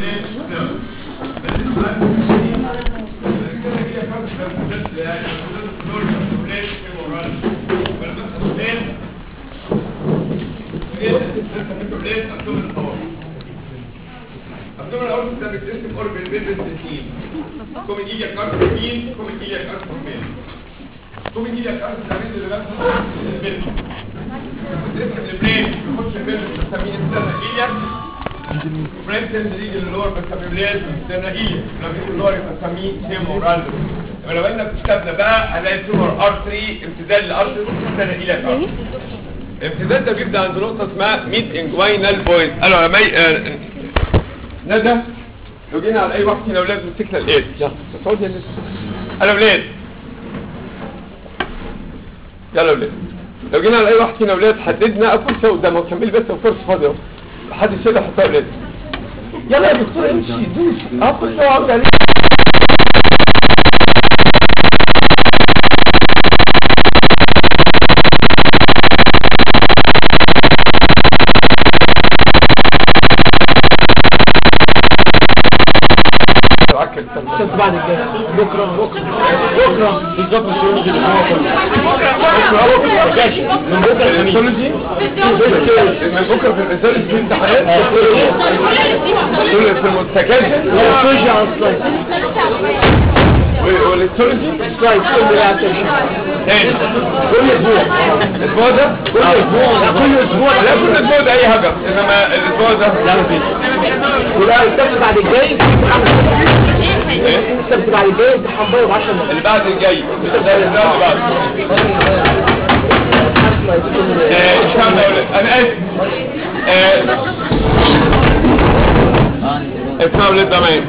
Abdominal aorta ده بيتقسم اوربن بين الاثنين كومن ايليا كارت يمين كومن ايليا كارت شمال كومن ايليا كارت ده اللي بس البين بتقسم البرين بيخش البين بنسميه استنى ايليا برين تنزل اللور بنسميه بلاد استنى ايليا لو جيت اللور بنسميه تيمورال لو قلنا في كتابنا بقى هنلاقي تيمور ارتري امتداد لارتري استنى ايليا كارت الامتداد ده بيبدا عند نقطه اسمها ميد انجوينال بوينت قالوا يا مي آه، ندى لو جينا على اي واحد فينا اولاد مسكنا الايد يلا تقعد يا ندى انا اولاد يلا اولاد لو جينا على اي واحد فينا اولاد حددنا فرصه قدامه كمل بس فرصه فاضيه اهو حد يشيلها حطها اولاد يلا يا دكتور امشي دوس اه فرصه اقعد عليك عكس شوف بعد الجاي بكره بكره بكره بالظبط السيولوجي اللي هو من بكره الانسولوجي من بكره في الانسولوجي في امتحانات دول في المستكاشف السيولوجي على السلايد والانسولوجي السلايد كل ده تمشي تاني كل اسبوع الاسبوع ده كل اسبوع كل اسبوع لا كل اسبوع ده اي حاجه انما الاسبوع ده لا مفيش ولا السبت بعد الجاي السبت بعد الجاي امتحان بايو ب 10 دقايق اللي بعد الجاي ده ده اللي بعد آه، ان شاء الله يا ولاد انا اسف آه، اسمعوا ولاد زمان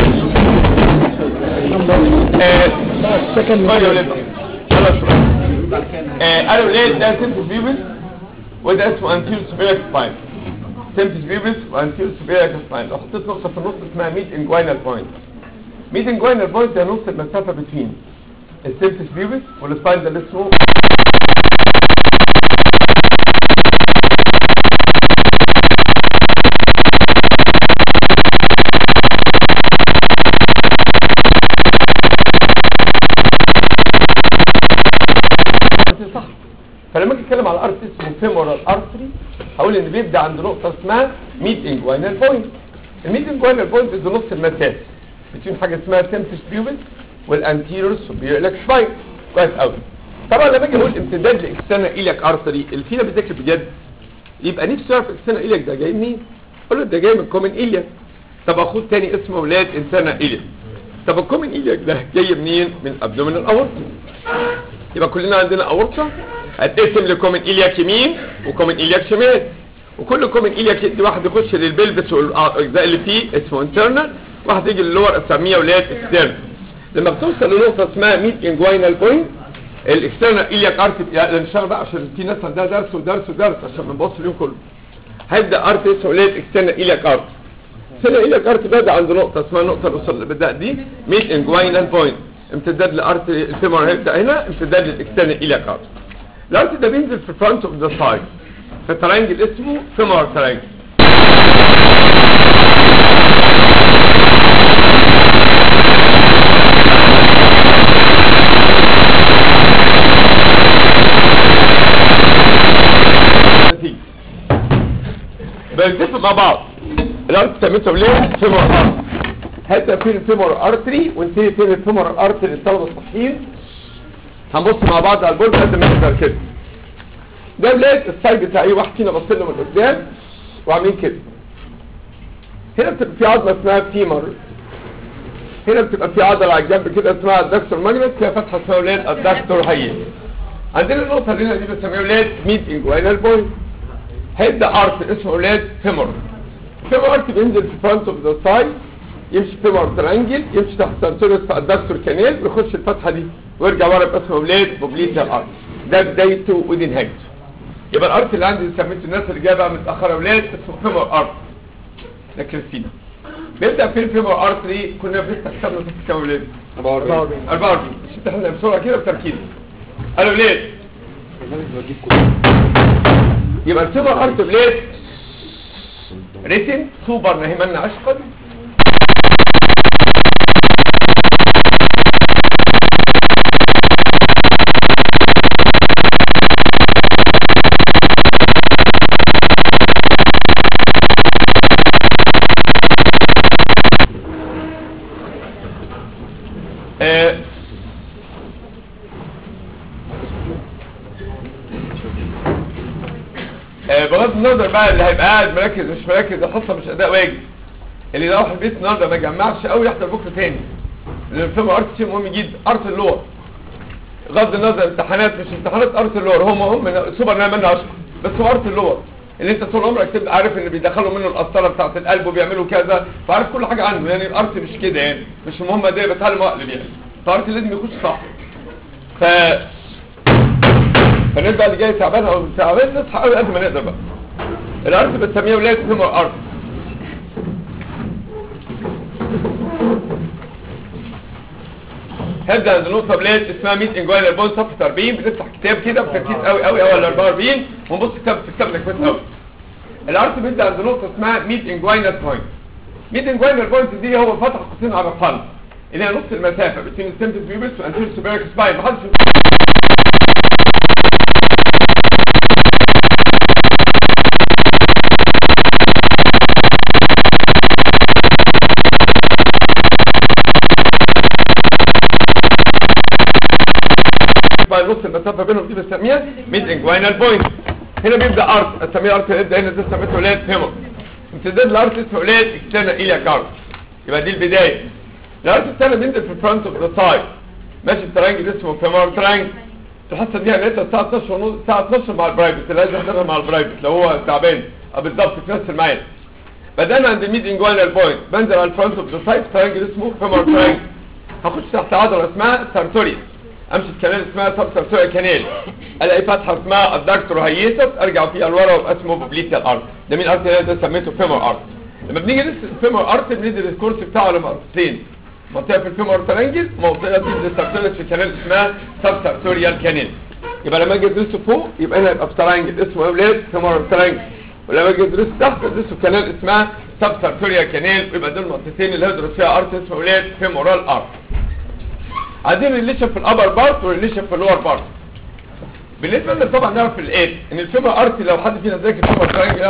آه، سكن قول يا ولاد خلاص آه، انا ولاد ده سيمبل بيبس وده اسمه انتيرو سوبيريك سباين سيمبل بيبس وانتيرو سوبيريك سباين لو حطيت نقطه في النص اسمها ميد انجوينال بوينت ميد انجوينال بوينت ده نص المسافه بين السيمبل بيبس والسباين ده اللي اسمه صح فلما اجي اتكلم على الارتري اسمه فيمورال ارتري هقول ان بيبدا عند نقطه اسمها ميد انجوينال بوينت الميد انجوينال بوينت ده نص المسافه بين حاجه اسمها سيمتس بيوبس والانتيريور سوبيريور سباين كويس قوي طبعا لما اجي اقول امتداد لاكسترنال ايلياك ارتري اللي فينا بيذاكر بجد يبقى نفسه يعرف اكسترنال ايلياك ده جاي منين اقول له ده جاي من كومن ايلياك طب اخد تاني اسمه ولاد انترنال ايلياك طب الكومن ايلياك ده جاي منين من ابدومينال اورتا يبقى كلنا عندنا اورطه هتقسم لكومن ايلياك يمين وكومن ايلياك شمال وكل كومن ايلياك يدي واحد يخش للبلبس والاجزاء اللي فيه اسمه انترنال واحد يجي للور اسميه ولاد اكسترنال لما بتوصل لنقطه اسمها ميد انجوينال بوينت الاكسترنال ايلياك ارت يعني نشتغل بقى عشان في ناس عندها درس ودرس ودرس عشان بنبص اليوم كله هيبدا ارت اسمه ولاد اكسترنال ايلياك ارت سنة إلى كارت بدأ عند نقطة اسمها النقطة اللي وصل اللي بدأ دي ميد انجوينال بوينت امتداد لارت الفيمور هيبدأ هنا امتداد للاكسترنال إلى كارت الارت ده بينزل في فرونت اوف ذا سايد في ترانجل اسمه فيمور ترانجل بيلتفوا مع بعض الارت سميته ليه فيمور ارت هبدا فين الفيمور ارتري وانتهي فين الفيمور ارتري الطلبه الصحيين هنبص مع بعض على البورد قد ما نقدر كده ده بلاد السايد بتاع اي واحد فينا بص له من قدام وعاملين كده هنا بتبقى في عضله اسمها فيمر هنا بتبقى في عضله على الجنب كده اسمها الدكتور ماجنت فيها فتحه اسمها ولاد الدكتور هي عندنا النقطه اللي هنا دي بنسميها ولاد ميد انجوينال بوينت هيبدا ارت اسمه ولاد فيمر فيمر ارت بينزل في فرونت اوف ذا سايد يمشي فيمر ترانجل يمشي تحت سنسوريس في الدكتور كانيل ويخش الفتحه دي ويرجع ورا يبقى اسمه ولاد بوبليتال ارت ده بدايته ودي نهايته يبقى الارت اللي عندي سميته الناس اللي جايه بقى متاخره ولاد اسمه فيمر ارت ده كريستينا بيبدا فين فيمر ارتري كنا بنفتح كتابنا في كام ولاد 44 44 مش امتحنا بسرعه كده بتركيز قالوا ولاد يبقى الفيمر ارت بلاد ريتن سوبر نهمنا عشقا بقى اللي هيبقى قاعد مركز مش مركز الحصه مش اداء واجب اللي يروح البيت النهارده ما يجمعش قوي يحضر بكره تاني لان الفيلم ارت شيء مهم جدا ارت اللور بغض النظر امتحانات مش امتحانات ارت اللور هم هم سوبر مان اشهر بس هو ارت اللور اللي انت طول عمرك تبقى عارف ان بيدخلوا منه القسطره بتاعه القلب وبيعملوا كذا فعارف كل حاجه عنه يعني الارت مش كده يعني مش المهم ده بتعلم اقلب يعني فارت لازم يخش صح ف فنبقى اللي جاي تعبان او تعبان نصحى قوي قد ما نقدر بقى الارت بنسميها ولايه اسمها ارت هبدا عند نقطه بلاد اسمها 100 انجوال البون صفحه 40 بنفتح كتاب كده بتركيز قوي قوي اول 44 ونبص كتاب في كتابنا كويس قوي الارت بيبدا عند نقطه اسمها 100 انجوال بوينت 100 انجوال بوينت دي هو فتح قوسين على القلب اللي هي نص المسافه بين السيمتس بيوبس وانتيريور سوبيريك سباين محدش بقى نص المسافه بينهم دي بنسميها ميد انجوينال بوينت هنا بيبدا ارت اسميه ارت يبدا هنا ده سميته ولاد فيمور امتداد الارت اسمه ولاد اكسترنال ايليا كارد يبقى دي البدايه الارت الثاني بينزل في الفرونت اوف ذا سايد ماشي الترانجل اسمه فيمور ترانجل الحصه دي هنلاقيها الساعه 12 ونص الساعه 12 مع البرايفت لازم يحضرها مع البرايفت لو هو تعبان اه بالظبط في نفس الميعاد بدانا عند الميد انجوينال بوينت بنزل على الفرونت اوف ذا سايد ترانجل اسمه فيمور ترانجل هخش تحت عضله اسمها سارتوريوس امشي في كنال اسمها سب سارتوريا كانال الاقي فتحه اسمها الدكتور هيسس ارجع فيها لورا وابقى اسمه بوبليتيال ارت ده مين ارت ده سميته فيمور ارت لما بنيجي ندرس الفيمور ارت بندرس الكورس بتاعه على مرتين منطقه في الفيمور ترانجل منطقه في السارتوريا في كانال اسمها سب سارتوريال كانال يبقى لما اجي ادرسه فوق يبقى هنا يبقى في ترانجل اسمه ايه ولاد فيمور ترانجل ولما اجي ادرسه تحت ادرسه في كانال اسمها سب سارتوريا كانال يبقى دول المنطقتين اللي هدرس فيها ارت اسمه ولاد فيمورال ارت عايزين ريليشن في الابر بارت وريليشن في اللور بارت بالنسبه لنا طبعا نعرف الايه ان الفيمر ارتي لو حد فينا ذاكر فيمر ترانجل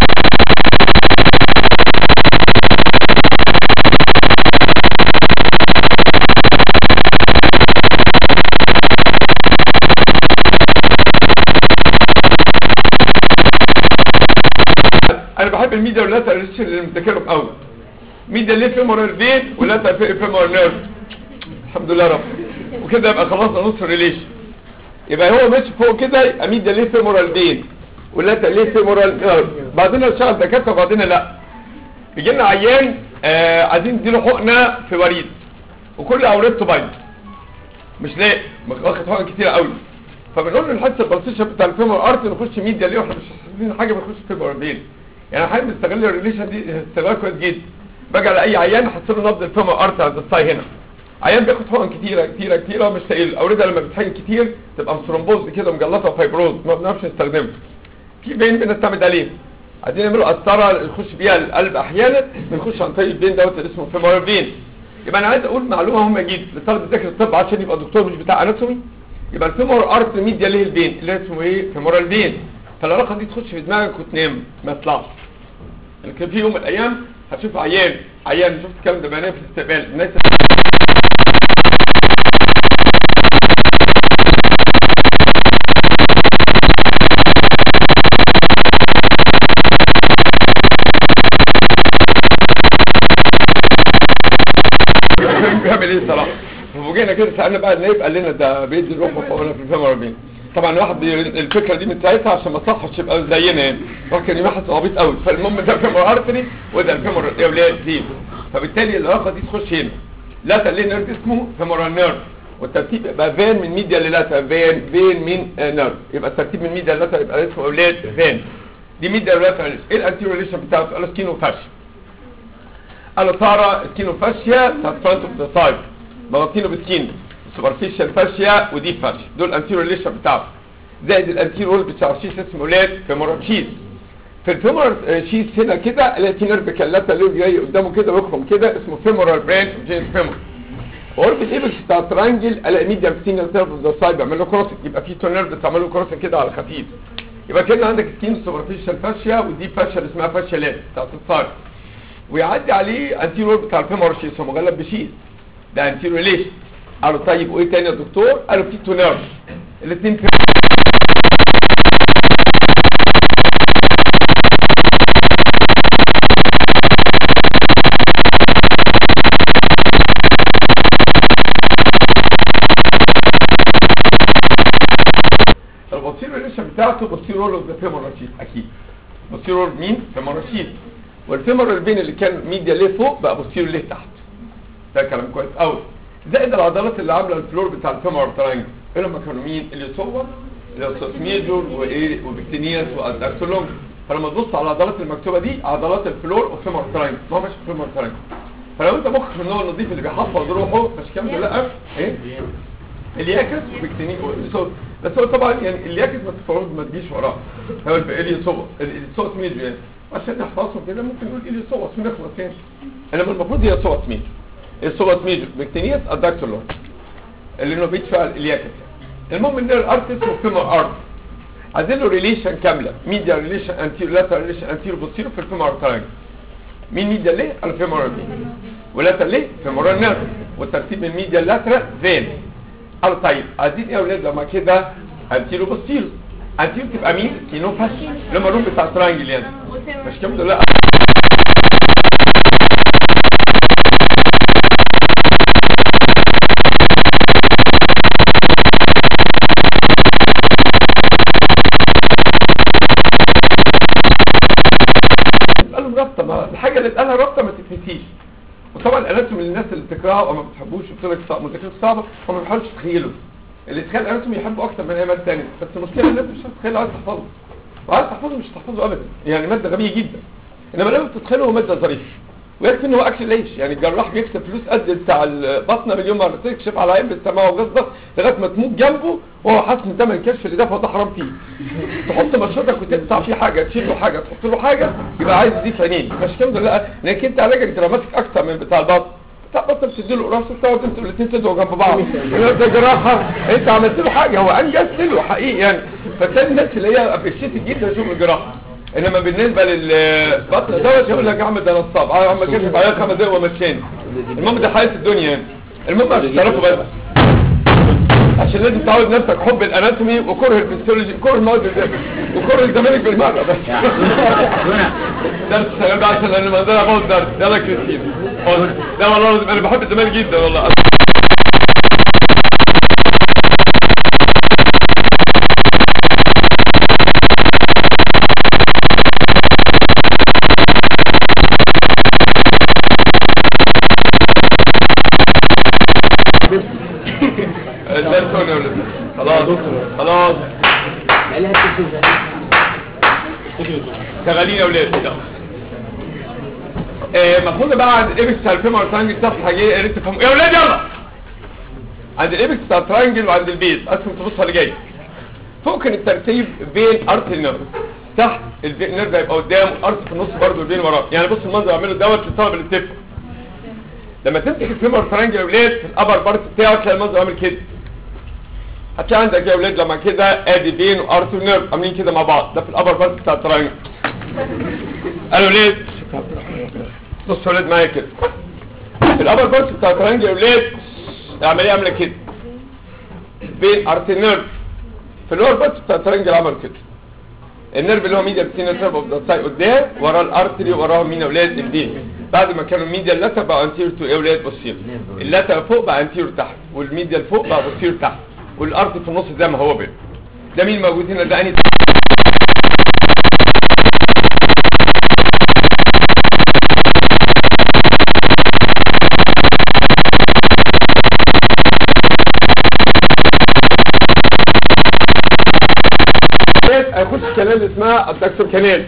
انا بحب الميديا واللاتر ريليشن اللي مذاكرهم قوي ميديا ليه فيمورال فين واللاتر فيمورال نيرف الحمد لله رب وكده يبقى خلصنا نص الريليشن يبقى هو ماشي فوق كده يبقى ميديا ليه فيمورال فين واللاتر ليه فيمورال نيرف بعدين نشتغل دكاتره وبعدين لا بيجي لنا عيان آه عايزين نديله حقنه في وريد وكل اوريدته بايظه مش لاقي واخد حقن كتير قوي فبنقول له الحته البلسيشن بتاع الفيمور ارت نخش ميديا ليه واحنا مش حاسين حاجه بنخش فيمور فين يعني حابب نستغل الريليشن دي استغلال كويس جدا باجي على اي عيان احط له نبض الفيمور ارت عند الصاي هنا عيان بياخد حقن كتيره كتيره كتيره مش تقيل الاورده لما بتحقن كتير تبقى ثرومبوز كده مجلطه وفايبروز ما بنعرفش نستخدمها في فين بنعتمد عليه عايزين نعمله قسطره نخش بيها القلب احيانا بنخش عن طريق الفين دوت اللي اسمه فيمورال فين يبقى انا عايز اقول معلومه مهمه جدا لطالب ذاكر الطب عشان يبقى دكتور مش بتاع اناتومي يبقى الفيمور ارت ميديا ليه الفين اللي اسمه ايه فيمورال فين فالعلاقه دي تخش في دماغك وتنام ما تطلعش لكن في يوم من الايام هتشوف عيان عيان شفت الكلام ده بنام في الاستقبال الناس بيعمل ايه صراحه فوجئنا كده سالنا بقى النايب قال لنا ده بيدي الروح وفوقنا في الفيلم ربين طبعا الواحد بي... الفكره دي من ساعتها عشان ما تصحش يبقى زينا يعني الواحد كان يبحث عبيط قوي فالمهم ده الفيمور ارتري وده الفيمور الاولاد دي فبالتالي العلاقه دي تخش هنا لا تلاقي نيرف اسمه فيمورال نيرف والترتيب يبقى فين من ميديا للاتا فين فين من نيرف يبقى الترتيب من ميديا للاتا يبقى اسمه اولاد فين دي ميديا للاتا ايه الانتيريور ريليشن بتاعته قال سكين وفاشيا قالوا تارا سكين وفاشيا بتاعت فرونت اوف ذا سايد مغطينه بسكين سوبرفيشال فاشيا ودي فاشيا دول انتيريور ريليشن بتاعته زائد الانتيريور بتاع شيس اسمه اولاد فيمورال شيس في الفيمورال شيس هنا كده الاقي في نيرف كلاتا له جاي قدامه كده ويخرم كده اسمه فيمورال برانش جينس فيمور قرب الايبكس بتاع الترانجل الاقي ميديم سينجل سيرف اوف ذا سايد بيعمل له كروسنج يبقى في تو نيرف بتعمل له كروسنج كده على خفيف يبقى كده عندك سكين سوبرفيشال فاشيا ودي فاشيا اسمها فاشيا لات بتاعت السايد ويعدي عليه انتيريور بتاع الفيمورال شيس هو مغلب بشيس ده انتيريور ريليشن قالوا طيب وايه تاني يا دكتور قالوا في تو نيرف الاثنين بتاعته بوستيرور اوف ذا فيمورال شيت اكيد بوستيرور مين فيمورال شيت والفيمورال فين اللي كان ميديا ليه فوق بقى بوستيرور ليه تحت ده كلام كويس قوي زائد العضلات اللي عامله الفلور بتاع الفيمورال ترانجل اللي هم كانوا مين اللي صور اللي ميجور وايه وبكتينياس والداكتولونج فلما تبص على العضلات المكتوبه دي عضلات الفلور والفيمورال ترانجل ما هو مش الفيمورال ترانجل فلو انت مخك من النوع النظيف اللي بيحفظ روحه مش كام لا ايه الياكس وبكتيني والصوت بس هو طبعا يعني الياكس ما تفرض ما تجيش وراه هو اليصوت الصوت ميجو يعني عشان نحفظهم كده ممكن نقول اليصوت ونخلص يعني انما المفروض هي صوت ميجو الصوت ميجو بكتينياس الداكتولون اللي انه بيدفع الياكس المهم ان الارت اسمه فيمور ارت عايزين له ريليشن كامله ميديا ريليشن انتير لاتر ريليشن انتير بوستيرو في الفيمور ترانجل مين ميديا ليه الفيمور فين ولاتر ليه فيمور نيرف والترتيب من ميديا لاتر فين قال طيب عايزين ايه يا اولاد لما كده انتيرو بوستيرو انتيرو تبقى مين كينو فاش لما الروم بتاع ترانجل يعني مش كده لا قالوا رابطه ما الحاجه اللي اتقالها رابطه ما تتنسيش وطبعا الاناتومي للناس اللي بتكرهها او ما بتحبوش وبتقول لك صعب مذاكرته صعبه هم ما بيحاولوش يتخيلوا اللي يتخيل الاناتومي يحبه اكتر من اي ماده ثانيه بس المشكله الناس مش هتتخيل عايز تحفظه وعايز تحفظه مش هتحفظه ابدا يعني ماده غبيه جدا انما لما بتتخيله هو ماده ظريفه ويكفي ان هو اكل العيش يعني الجراح بيكسب فلوس قد بتاع البطنه مليون مره تكشف على عين بالسماء وغصبك لغايه ما تموت جنبه وهو حاسس ان ثمن الكشف اللي دفعه ده حرام فيه تحط مشرطك وتقطع فيه حاجه تشيل له حاجه تحط له حاجه يبقى عايز يضيف عينين مش الحمد لله لانك انت علاجك دراماتيك اكتر من بتاع البطن بتاع البطن بتدي له قراصه وتقعد انتوا الاثنين تدعوا جنب بعض انت جراحه انت عملت له حاجه هو انجزت له حقيقي يعني فكان الناس اللي هي ابريشيتد جدا شغل الجراحه انما بالنسبه للبطن دوت يقول لك يا عم ده نصاب يا عم كشف عليا خمس دقايق ومشاني المهم ده حياه الدنيا يعني المهم عشان تعرفوا بس عشان لازم تعود نفسك حب الاناتومي وكره الفسيولوجي كره المواد الدم وكره الزمالك بالمره بس درس شغال بقى عشان انا ما ده بقول درس يلا كريستين لا والله انا بحب الزمالك جدا والله الدرس هنا يا ولد خلاص خلاص عليها تكتب شغالين يا ولاد يلا. آه، المفروض بقى عند الايبكس بتاع الفيمور ترانجل صفحه جايه يا ريت تفهموا يا ولاد يلا عند الايبكس بتاع الترانجل وعند البيز اسهم تبص على اللي جاي فوق كان الترتيب بين ارت النيرف تحت النيرف هيبقى قدام ارت في النص برضه البين وراه يعني بص المنظر اعمله دوت للطلبه اللي بتفهم لما تمسك الفيمور ترانجل يا ولاد في الابر بارت بتاعه تلاقي المنظر عامل كده هتلاقي عندك يا ولاد لما كده ادي بين وارت ونيرف عاملين كده مع بعض ده في الابر بارت بتاع الترانجل قالوا ليه بصوا يا ولاد معايا كده في الابر بارت بتاع الترانجل يا ولاد العمليه عامله كده بين ارت النيرف في اللور بارت بتاع الترانجل عمل كده النيرف اللي هو ميديا بتينا سيرف اوف ذا ساي قدام وراه الارتري وراه مين يا اولاد الدين بعد ما كانوا ميديا اللاتر بقى انتير تو ايه اولاد بوستير اللاتر فوق بقى انتير تحت والميديا اللي فوق بقى بوستير تحت والارض في النص زي ما هو بين ده مين موجود هنا ده اني هيخش كنال اسمها الدكتور كانال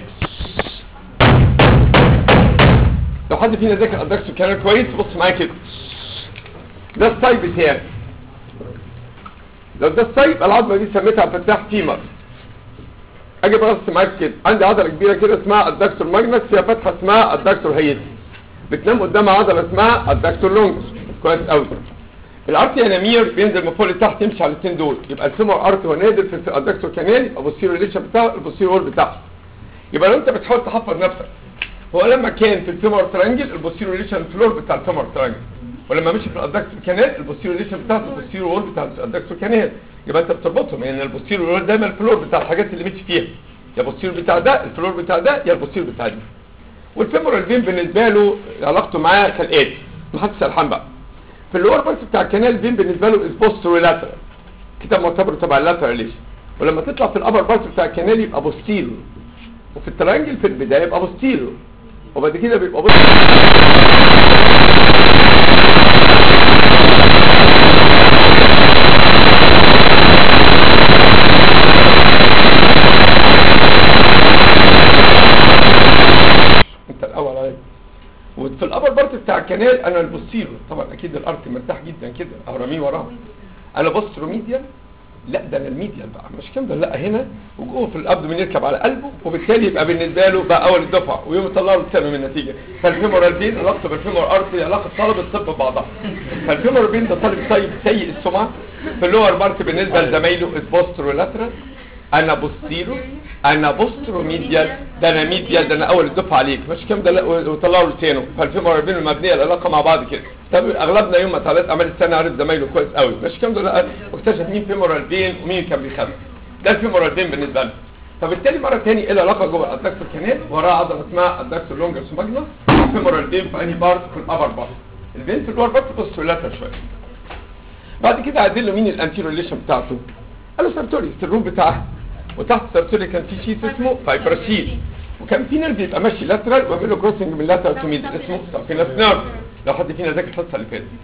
لو حد فينا ذاكر الدكتور كانال كويس بص معايا كده ده السايب بتاعي لو ده السايب العظمه دي سميتها فتاح فيمر اجي بص معاك كده عندي عضله كبيره كده اسمها الدكتور ماجنس فيها فتحه اسمها الدكتور هيدي بتنام قدامها عضله اسمها الدكتور لونجس كويس قوي الارتي انامير بينزل من فوق لتحت يمشي على الاثنين دول يبقى الفيمور ارتي هو نازل في الدكتور كانال ابو السيرو ريليشن بتاعه البوستيريور بتاعه يبقى لو انت بتحاول تحفظ نفسك هو لما كان في الفيمور ترانجل البوستيريور ريليشن فلور بتاع الفيمور ترانجل ولما مشي في الادكتور كانال البوستيريور ريليشن بتاعته البوستيريور بتاع الادكتور كانال يبقى انت بتربطهم يعني البوستيريور دايما الفلور بتاع الحاجات اللي مشي فيها يا البوستيريور بتاع ده الفلور بتاع ده يا البوستيريور بتاع دي والفيمورال فين بالنسبه له علاقته معاه كالاتي محدش سرحان بقى في اللور بارت بتاع الكنال فين بالنسبه له از بوسترولاترال كتاب معتبر تبع اللاترال ليش ولما تطلع في الابر بارت بتاع الكنال يبقى بوستيرو وفي الترانجل في البدايه يبقى بوستيرو وبعد كده بيبقى بص انت الاول عليك وفي الابر بارت بتاع الكنال انا البوستيرو طبعا اكيد الارض مرتاح جدا كده اهرميه وراه انا بوسترو ميديال لا ده انا الميديال بقى مش كام ده لا هنا وجوه في الابدومين يركب على قلبه وبالتالي يبقى بالنسبه له بقى اول الدفعه ويوم يطلع له السهم من النتيجه فالفيمورال بين علاقته بالفيمور ارتري علاقه طالب الطب ببعضها فالفيمورال بين ده طالب طيب سيء السمعه في اللور بارت بالنسبه لزمايله البوسترو لاترال انا بوستيرو انا بوسترو ميديال ده انا ميديال ده انا اول الدفعه عليك مش كام ده لا وطلعوا لسانه فالفيمور بين المبنيه العلاقه مع بعض كده طب اغلبنا يوم ما اتعلمت اعمال السنه عارف زمايله كويس قوي مش كام ده لا واكتشف مين فيمورال بين ومين كان بيخبي ده الفيمورال بين بالنسبه له فبالتالي مره ثاني ايه العلاقه جوه الادكتور كانال وراها عضله اسمها الادكتور لونجس ماجنس الفيمورال بين في انهي بارت في الابر بارت البين في اللور بارت بوسترولاتر شويه بعد كده عدل له مين الانتيرو ريليشن بتاعته قال له سارتوريس الروم بتاعها وتحت السارتوري كان في شيت اسمه فايبراسيل وكان في نيرف بيبقى ماشي لاترال وبيعمل له كروسنج من لاترال تو ميدل اسمه سافينس نيرف لو حد فينا ذاكر الحصه اللي فاتت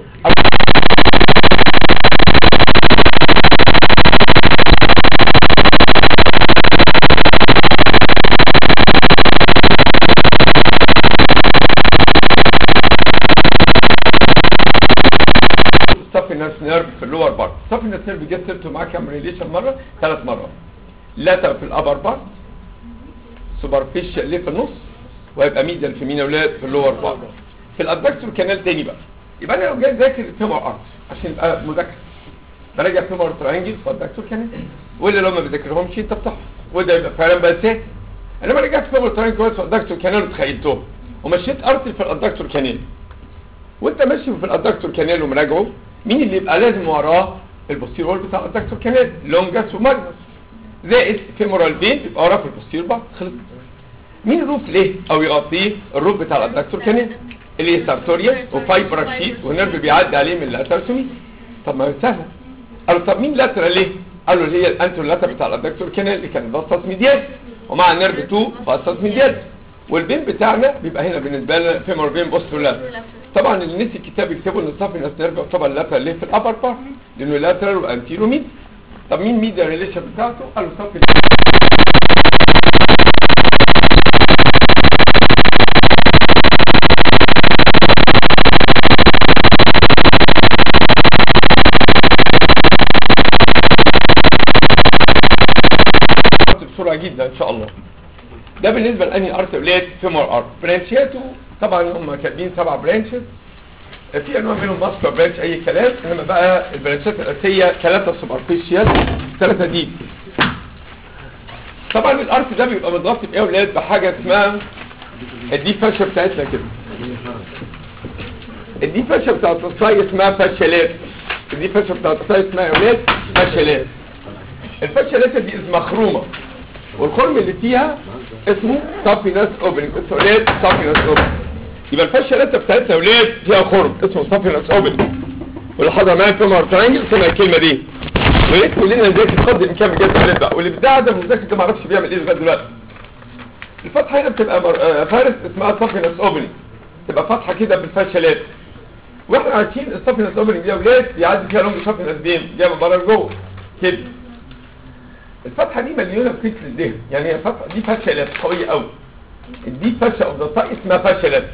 سافينس نيرف في اللور بارت سافينس نيرف جت سيرته معاه كام ريليشن مره ثلاث مرات لاتر في الابر بارت سوبرفيشال ليه في النص وهيبقى ميديال في مين يا اولاد في اللور بارت في الادكتور كانال تاني بقى يبقى انا لو جاي ذاكر الفيمور ارت عشان يبقى مذاكره براجع فيمور ترانجل في الادكتور كانال واللي لو ما بذاكرهمش انت بتحفظ وده يبقى فعلا بس انا ما رجعت فيمور ترانجل كويس في الادكتور كانال وتخيلتهم ومشيت ارتي في الادكتور كانال وانت ماشي في الادكتور كانال ومراجعه مين اللي يبقى لازم وراه البوستيرول بتاع الادكتور كانال لونجاس وماجنس زائد فيمورال بين يبقى وراه في البوستير بقى خلص مين الروف ليه او يغطيه الروف بتاع الادكتور كانال اللي هي سارتوريا وفايبراكسيد والنرف بيعدي عليه من اللاترسومي طب ما هي سهله قالوا طب مين لاترال ليه قالوا اللي هي الانتر لاتر بتاع الادكتور كانال اللي كان فاسس ميديال ومع النرف 2 فاسس ميديال والبين بتاعنا بيبقى هنا بالنسبه لنا فيمور بين بوستولات طبعا اللي نسي الكتاب يكتبه ان صافي ناس نرف يعتبر لاترال ليه في الابر بارت لانه لاترال وانتيرو ميد طب مين ميديا ريليشن بتاعته قالوا صافي بسرعه جدا ان شاء الله ده بالنسبه لاني ارت اولاد فيمور ارت برانشاته طبعا هم كاتبين سبع برانشز في انواع منهم ماسكر برانش اي كلام انما بقى البرانشات الاساسيه ثلاثه سوبرفيشال ثلاثه ديب طبعا الارت ده بيبقى متغطي بايه يا اولاد بحاجه اسمها الدي فاشة بتاعتنا كده الدي فاشة بتاعت الصاي اسمها فاشلات الدي فاشة بتاعت الصاي اسمها يا اولاد فاشلات الفاشلات دي مخرومه والخرم اللي فيها اسمه سافينس اوبننج اسمه اولاد سافينس اوبننج يبقى الفاشلات بتاعتنا يا اولاد فيها خرم اسمه سافينس اوبننج واللي حضر معايا في مار ترانجل سمع الكلمه دي وليه كلنا نذاكر قدر الامكان بجد اولاد بقى واللي بتاع ده المذاكر ده ما اعرفش بيعمل ايه لغايه دلوقتي الفتحه هنا بتبقى مر... آه فارس اسمها سافينس اوبننج تبقى فتحه كده بالفاشلات واحنا عارفين السافينس اوبننج دي يا اولاد بيعدي فيها لونج سافينس بين جايه من بره لجوه كده الفتحه دي مليونه بفكر الذهن يعني هي فتحه دي فشلت قويه قوي دي فشل اوف ذا اسمها فشلت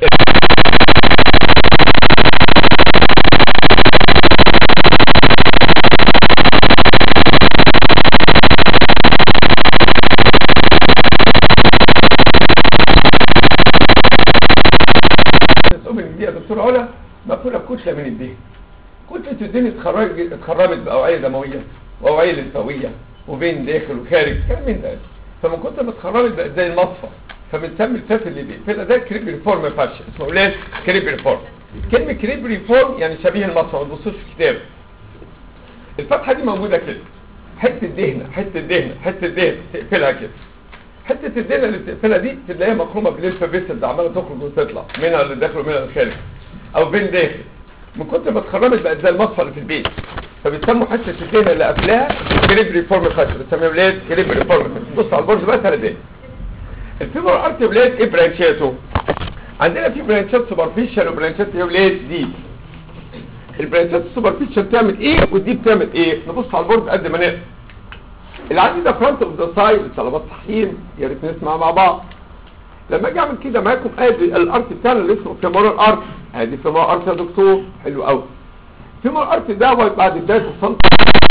دي يا دكتور علا مقوله كتله من الذهن كتله الذهن اتخرجت اتخرمت باوعيه دمويه واوعيه لمفاويه وبين داخل وخارج كلام من ده فمن كتر ما اتخرجت بقت زي المصفى فبنسمي الفات اللي بيقفلها ده كريب ريفورم فاشن اسمه اولاد كريب ريفورم كلمه كريب ريفورم يعني شبيه المصفى ما تبصوش في كتاب الفتحه دي موجوده كده حته دهنه حته دهنه حته دهنه تقفلها كده حته الدهنه اللي بتقفلها دي تلاقيها مخرومه بالليمفا فيسل عماله تخرج وتطلع منها اللي داخل ومنها اللي خارج او بين داخل من كتر ما اتخرمت بقت زي المصفى اللي في البيت فبيسموا حته الدهنه اللي قبلها كريب ريفورم فاشل بتسميها ولاد كريب ريفورم فاشل بص على البورد بقى ثلاث دقايق الفيمور ارت ولاد ايه برانشاته عندنا في برانشات سوبرفيشال وبرانشات يا ولاد دي البرانشات السوبرفيشال تعمل ايه ودي بتعمل ايه نبص على البورد قد ما نقدر اللي عندي ده فرونت اوف ذا سايد طلبات تحكيم يا ريت نسمع مع بعض لما اجي اعمل كده معاكم ادي الارت بتاعنا اللي اسمه فيمورال ارت ادي فيمورال ارت يا دكتور حلو قوي فيمورال ارت ده بعد بدايه السنتر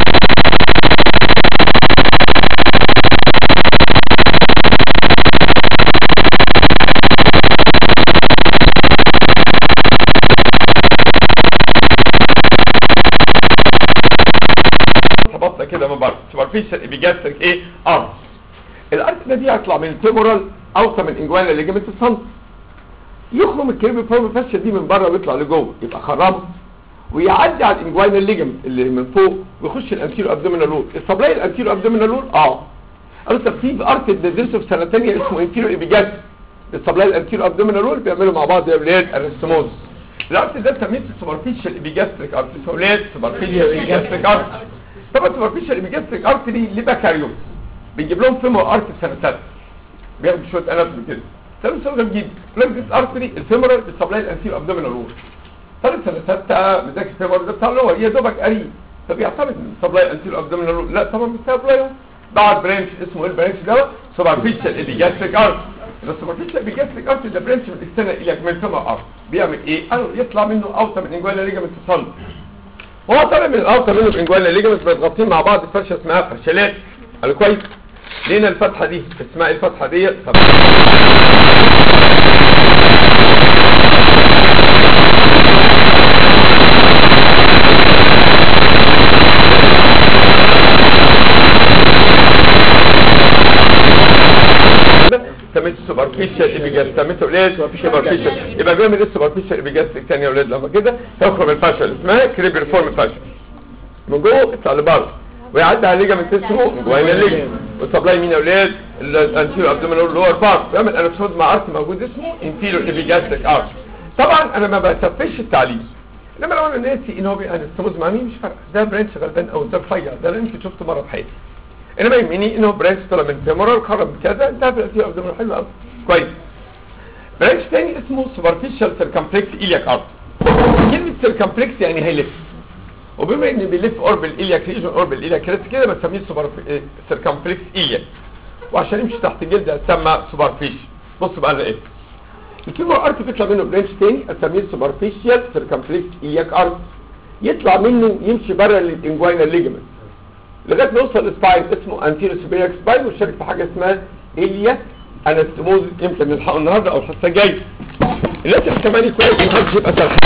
هبطنا كده من بره سوبرفيشال ايبيجاستريك ايه ارت الارت ده دي هيطلع من الفيمورال اوطى من انجوانا ليجمنت السنتر يخرج من الكريبي فورم فاشل دي من بره ويطلع لجوه يبقى خرمه ويعدي على الانجوانا ليجمنت اللي من فوق ويخش الانتيرو ابدومينال لول السبلاي الانتيرو ابدومينال لول اه قالوا طب في ارت بندرسه في سنه ثانيه اسمه انتيرو ايبيجاستريك السبلاي الانتيرو ابدومينال لول بيعملوا مع بعض يا ولاد الرسموز الارت ده سميته سوبرفيشال ايبيجاستريك ارت اسمه ولاد سوبرفيشال ايبيجاستريك ارت طبعا سوبرفيشال ايبيجاستريك ارت دي لبكاريوس بنجيب لهم فيمور ارت في سنه ثالثه بياخدوا شويه اناتومي كده ثالث سنه جديد لانجس ارتري الفيمورال بالسبلاي الانتيرو ابدومينال رول ثالث سنه ثالثه مذاكر الفيمور ده بتاع اللي هو يا دوبك قريب فبيعتمد السبلاي الانتيرو ابدومينال رول لا طبعا مش سبلاي بعد برانش اسمه ايه البرانش ده سوبرفيشال ايبيجاستريك ارت السوبرفيشال ايبيجاستريك ارت ده برانش من الاكسترنال اليك من الفيمور ارت بيعمل ايه؟ قالوا يطلع منه اوطى من انجوالا ليجامنت تصل هو طالع من الاوطى منه بانجوالا ليجامنت متغطين مع بعض فرشه اسمها فرشلات قالوا كويس لقينا الفتحه دي اسمها الفتحه دي سميته سوبرفيشال ايبيجاس سميته ليه سوبرفيشال يبقى بيعمل ايه سوبرفيشال ايبيجاس تاني يا اولاد لما كده يخرج الفاشل اسمها كريب ريفورم فاشل من جوه يطلع لبره ويعدي على ليجامنت اسمه جوانا الليجامنت والسبلاي مين يا اولاد الانتيرو ابدومينال لور بارت بيعمل انفسود مع ارت موجود اسمه انفيريور ايبيجاستريك ارت طبعا انا ما بسفش التعليم انما لو انا ناسي ان هو بيانستموز مع مين مش فارقه ده برانش غلبان او ده رفيع ده اللي يمكن شفته مره في حياتي انما يهمني ان هو برانش طلع من فيمورال خرج كذا انتهى في الانتيرو ابدومينال حلو قوي كويس برانش تاني اسمه سوبرفيشال سيركمفلكس ايلياك ارت كلمه سيركمفلكس يعني هيلف وبما ان بيلف قرب الالياك ريجن قرب الالياك كريت كده بنسميه سوبر سيركمفلكس الياك وعشان يمشي تحت الجلد هتسمى سوبرفيش بص بقى انا ايه الفيمور ارت بيطلع منه برانش تاني اسميه سوبرفيشال سيركمفلكس الياك ارت يطلع منه يمشي بره الانجوينال ليجمنت لغايه ما يوصل لسباين اسمه انتيرو سوبيريك سباين ويشارك في حاجه اسمها الياك انستموز يمكن نلحقه النهارده او الحصه الجايه الناس اللي كمان كويس محدش يبقى سرحان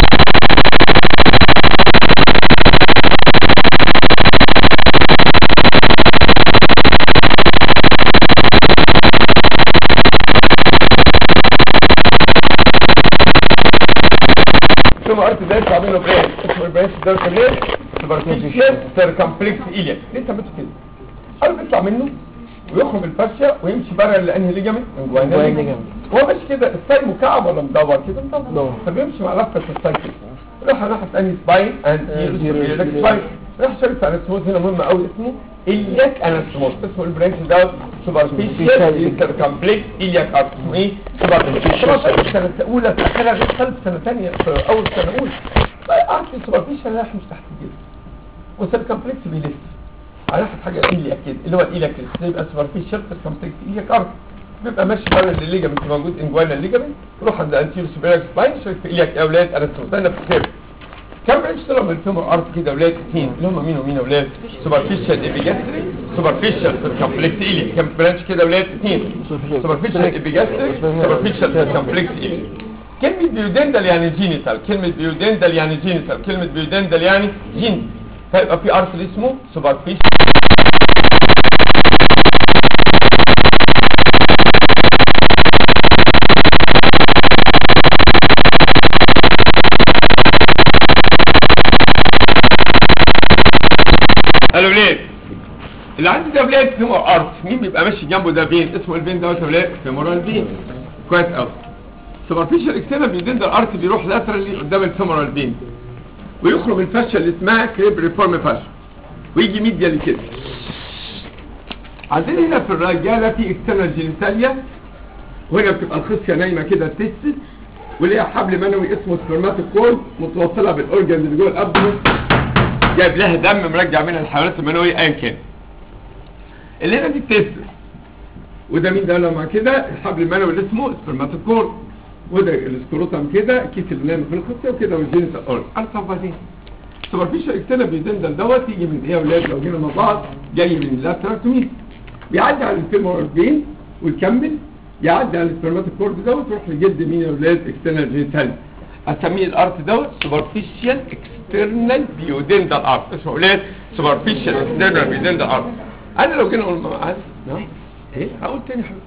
ثم ارت ده يطلع منه برانش اسمه البرانش ده كمان سوبرفيشال سيركمفلكس ايليك ليه سميته كده قالوا بيطلع منه ويخرج الفاشيه ويمشي بره لانهي ليجامنت من جوانا ليجامنت هو ماشي كده السايد مكعب ولا مدور كده مدور فبيمشي مع لفه السايد كده راح ناحيه انهي سباين انتيرو سباين راح شركه انستموز هنا مهم قوي اسمه الياك انستموز اسمه البرانش ده سوبرفيشال سيركمفلكس الياك ارت اسمه ايه سوبرفيشال سنه اولى في اخرها غير خلف سنه ثانيه في اول سنه اولى ارت سوبرفيشال رايح مش تحت الجلد والسيركمفلكس بيلف على ناحيه حاجه الياك كده اللي هو الياك كده يبقى سوبرفيشال سيركمفلكس الياك ارت بيبقى ماشي بره الليجامنت موجود انجوانا الليجامنت يروح عند انتيرو سوبيريك سباين شرك في الياك يا اولاد انا استخدمنا في الكيرف كم برانش طلعوا من الفيمور ارت كده يا اولاد اثنين اللي هم مين ومين يا اولاد سوبرفيشال ايبيجاستريك سوبرفيشال سيركمفلكس ايليك كم برانش كده يا اولاد اثنين سوبرفيشال ايبيجاستريك سوبرفيشال سيركمفلكس ايليك كلمة بيودندل يعني جينيتال كلمة بيودندل يعني جينيتال كلمة بيودندل يعني جين فيبقى في ارت اسمه سوبرفيشال قالوا ليه اللي عندي ده بلاد فيمور ارت مين بيبقى ماشي جنبه ده فين اسمه الفين دوت يا ولاد فيمورال فين كويس قوي سوبرفيشال اكسترنال بيدندر ارت بيروح لاترالي قدام الفيمورال فين ويخرج من الفشه اللي اسمها كريب ريفورم فاشن ويجي ميديا كده عندنا هنا في الرجاله في اكسترنال جينيتاليا وهنا بتبقى الخصيه نايمه كده تست وليها حبل منوي اسمه سبرماتوكول متوصله بالاورجن اللي جوه الابدومن جايب لها دم مرجع منها الحيوانات المنويه ايا كان اللي هنا دي التست وده مين ده لما كده الحبل المنوي اللي اسمه سبرماتوكول وده السكروتم كده الكيس اللي نايم في الخصيه وكده والجينيتال اورجن عارف بعدين سوبرفيشال اكسترنال بيدندل دوت يجي من ايه يا اولاد لو جينا مع بعض جاي من اللاترال توميس بيعدي على الفيمورال فين ويكمل يعدي على السبرماتوكورد دوت ويروح لجلد مين يا اولاد اكسترنال جينيتال اسميه الارت دوت سوبرفيشال اكسترنال بيودندل ارت اسمه اولاد سوبرفيشال اكسترنال بيودندل ارت انا لو جينا نقول معاذ نعم ايه هقول تاني حاجه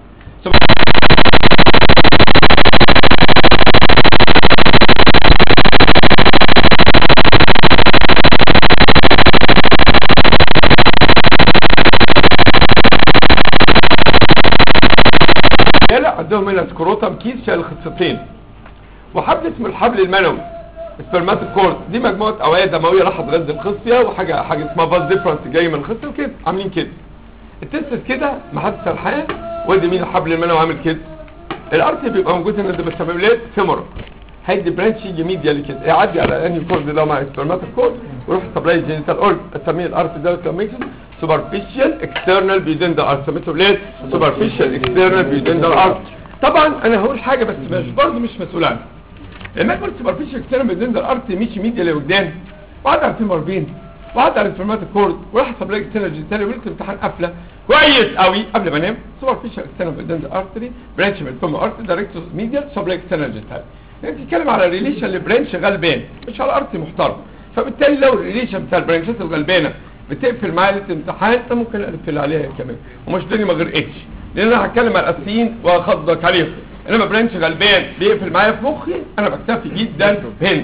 لا عندهم هنا سكروتم كيس شايل خصتين وحبل اسمه الحبل المنوي سبرماتوكورد دي مجموعه اوعيه دمويه راح تغذي الخصيه وحاجه حاجه اسمها فاز ديفرنس جاي من الخصيه وكده عاملين كده التست كده ما حد سرحان وادي مين الحبل المنوي عامل كده الارت بيبقى موجود هنا ده بسبب ليه فيمورال هيدي برانش يجي ميديا كده يعدي على انهي كورد ده مع سبرماتوكورد ويروح سبلاي جينيتال اورج اسميه الارت ده لما يكتب سوبرفيشال اكسترنال بيدن ده ارت سميته ليه سوبرفيشال اكسترنال بيدن ده ارت طبعا انا هقول حاجه بس مش برضه مش مسؤول عنها لما اكبر سوبرفيشال اكسترنال بيدن ده ارت مشي ميديا لقدام وقعد على الفيمور بين وقعد على السبرماتوكورد وراح سبلاي اكسترنال جينيتال ولقيت امتحان قفله كويس قوي قبل ما انام سوبرفيشال اكسترنال بيدن ده ارتري برانش من الفيمور ارت دايركت ميديا سبلاي اكسترنال جينيتال انت بتتكلم على ريليشن لبرانش غلبان مش على ارت محترم فبالتالي لو الريليشن بتاع البرانشات الغلبانه بتقفل معايا ليله امتحان انت ممكن اقفل عليها كمان ومش دنيا ما غير اتش لان انا هتكلم على الاساسيين واخضك عليهم انما برانش غلبان بيقفل معايا في مخي انا بكتفي جدا هنا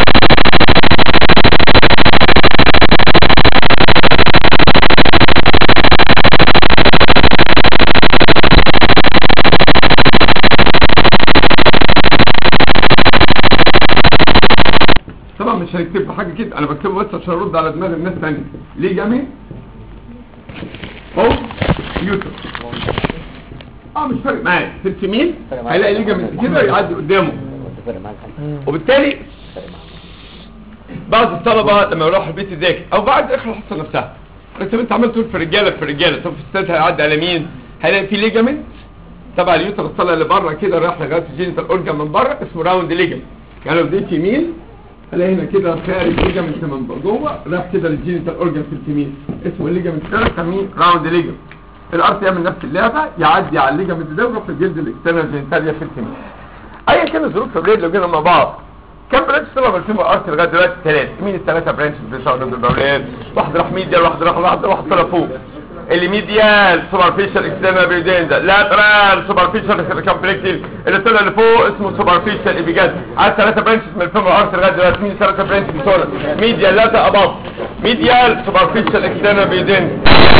طبعا مش هنكتب حاجه كده انا بكتبه بس عشان ارد على دماغ الناس تانية ليه جميل اهو يوتيوب اه مش فارق معايا في اليمين هيلاقي ليجامنت كده يعدي قدامه وبالتالي بعض الطلبه لما يروحوا البيت يذاكر او بعد اخر الحصه نفسها طب انت عمال تقول في الرجاله في الرجاله طب في الستات هيعدي على مين هيلاقي في ليجامنت تبع اليوتر الطلع اللي بره كده رايح لغايه الجينيتال اورجان من بره اسمه راوند ليجامنت يعني لو ديت يمين هلاقي هنا كده خارج ليجامنت من جوه رايح كده للجينيتال اورجان في اليمين اسمه الليجامنت ده بنسميه راوند ليجامنت الارت يعمل نفس اللعبه يعدي على الليجامنت ده ويروح في الجلد الاكسترنال جينيتاليا في اليمين ايا كان الظروف الرجل لو جينا مع بعض كم برانش طلع بالفيمور ارت لغايه دلوقتي ثلاثه مين الثلاثه برانش بتوع الدوريات واحد راح ميديال واحد راح واحد واحد طلع فوق اللي ميديال سوبرفيشال اكسترنال بيدندا لاترال سوبرفيشال سيركمفلكتيف اللي طلع اللي فوق اسمه سوبرفيشال ايبيجاز عايز ثلاثه برانشز من الفيمور ارت لغايه دلوقتي مين ثلاثه برانشز بتوع ميديال لاتا اباف ميديال سوبرفيشال اكسترنال بيدندا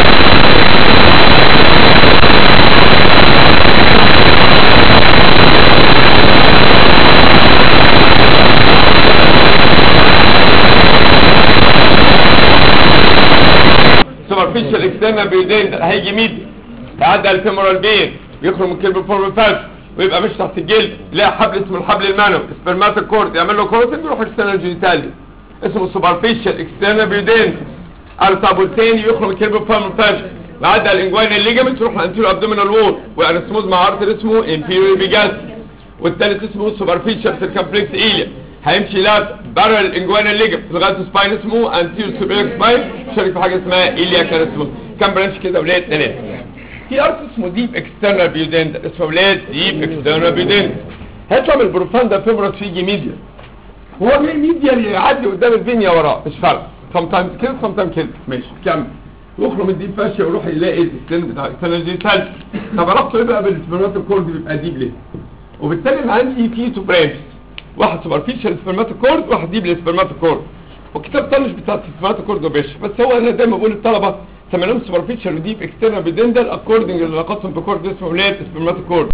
سوبرفيشال اكسترنال بيدين هيجي ميد يعدي على الفيمورال بين يخرج من كيرب فورم فاش ويبقى مش تحت الجلد يلاقي حبل اسمه الحبل المنوي سبرماتيك كورد يعمل له كوروتين يروح اكسترنال جينيتالي اسمه سوبرفيشال اكسترنال بيدين على طب والتاني يخرج من كيرب فورم فاش يعدي على الانجوين الليجمنت يروح لانتيرو ابدومينال وول وانستموز مع ارتر اسمه انفيريور بيجاس والتالت اسمه سوبرفيشال سيركمفلكس ايليا هيمشي لات بره الانجوانا الليجمنت لغايه سباين اسمه انتيرو سوبريك سباين شارك في حاجه اسمها ايليا كارسموس كام برانش كده ولاد ثلاثه في ارت اسمه ديب اكسترنال بيودند اسمه ولاد ديب اكسترنال بيودند هيطلع من البروفاندا فيبرس فيجي ميديا هو جاي ميديا اللي يعدي قدام الفينيا وراه مش فارق سم تايمز كده سم تايمز كده ماشي كمل يخرج من الديب فاشيا ويروح يلاقي السن بتاع اكسترنال جينيتال طب عرفته ايه بقى بالسبرماتو كورد بيبقى ديب ليه وبالتالي انا عندي في تو برانش واحد سوبرفيشال سبرماتوكورد واحد ديب للسبرماتوكورد والكتاب طنش بتاع السبرماتوكورد وبيش بس هو انا دايما بقول للطلبه سميناهم سوبرفيشال وديب اكسترنال بدندل اكوردنج لعلاقتهم بكورد اسمه ولاد سبرماتوكورد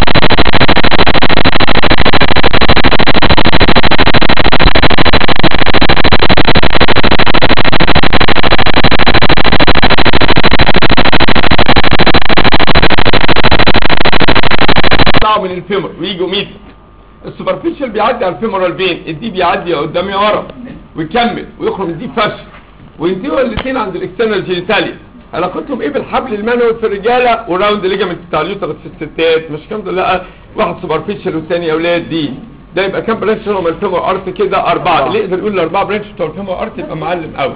يطلعوا من الفيمور ويجوا ميت السوبرفيشال بيعدي على الفيمورال فين الدي بيعدي قدام ورا ويكمل ويخرج من الدي فش وينتهوا الاثنين عند الاكسترنال جينيتاليا علاقتهم ايه بالحبل المنوي في الرجاله وراوند ليجامنت بتاع اليوترس في الستات مش كام دول لا واحد سوبرفيشال والثاني يا اولاد دي ده يبقى كام برانش هم الفيمور ارت كده اربعه اللي يقدر يقول الاربعه برانش بتوع الفيمور ارت يبقى معلم قوي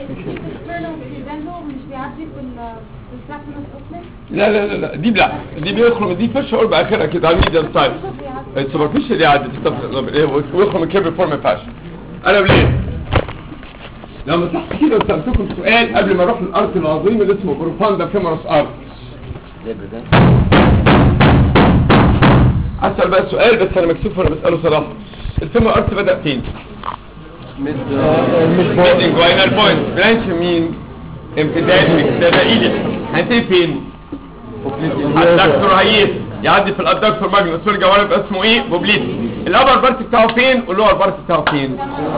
مش بيعدي في ال في الساكنس اوفلت لا لا لا لا دي لا دي بيخرج من دي فش قرب اخرها كده على الميديم سايز السوبرفيشال يعدي في الطب ويخرج من كيرف فورم فاش انا بليه لو مسحت كده وسالتكم سؤال قبل ما اروح للارت العظيم اللي اسمه بروفاندا فيمورس ارت اسال بقى سؤال بس انا مكسوف وانا بساله صراحه الفيمور ارت بدا فين؟ ميدنج واينال بوينت برانش مين؟ امتداد امتداد ايدي هنتهي فين؟ الدكتور هيس يعدي في الادكتور ماجنس ويرجع ورا يبقى اسمه ايه؟ بوبليتي الابر بارت بتاعه فين واللور بارت بتاعه فين؟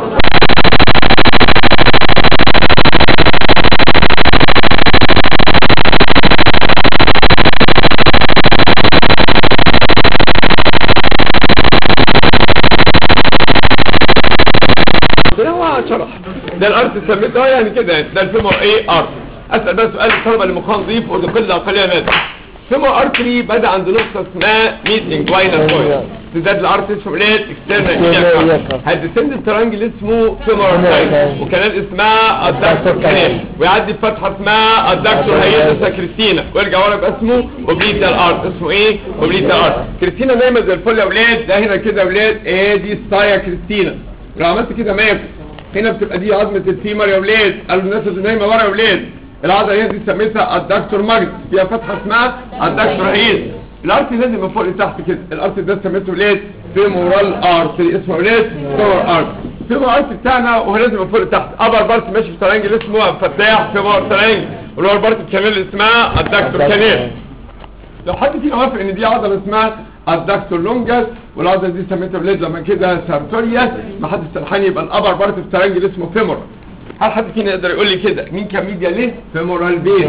ده هو شرح ده الارت سميته اه يعني كده ده الفيمور ايه ارت اسال بقى سؤال الطلبه اللي مخها نظيف ودي قله قليله نادر فيمور ارتري بدا عند نقطه اسمها ميدنج واينر بوينت تزداد الارت اسمه ليه اكسترنال هيدسند ترانجل اسمه فيمور سايت وكانال اسمها الدكتور كانال ويعدي في فتحه اسمها الدكتور هيئه كريستينا ويرجع ورا يبقى اسمه اوبليتا الارت اسمه ايه اوبليتا الارت كريستينا نايمه زي الفل يا اولاد ده هنا كده يا اولاد ايه دي ستايا كريستينا لو عملت كده ماكو هنا بتبقى دي عظمه الفيمر يا ولاد قالوا الناس اللي نايمه ورا يا ولاد العضله هنا دي سميتها الدكتور ماجد فيها فتحه اسمها الدكتور هيز الارت نازل من فوق لتحت كده الارت ده سميته ولاد فيمورال ارت اسمه ولاد فيمور ارت فيمور ارت بتاعنا وهو نازل من فوق لتحت ابر بارت ماشي في ترانجل اسمه فتاح فيمور ترانجل واللور بارت الكانال اسمها الدكتور كانال لو حد فينا وافق ان دي عضله اسمها الدكتور لونجاس والعضله دي سميتها بليد لما كده سارتورياس ما حد سرحان يبقى الابر بارت في ترانجل اسمه فيمور هل حد فينا يقدر يقول لي كده مين كان ميديا ليه فيمورال بين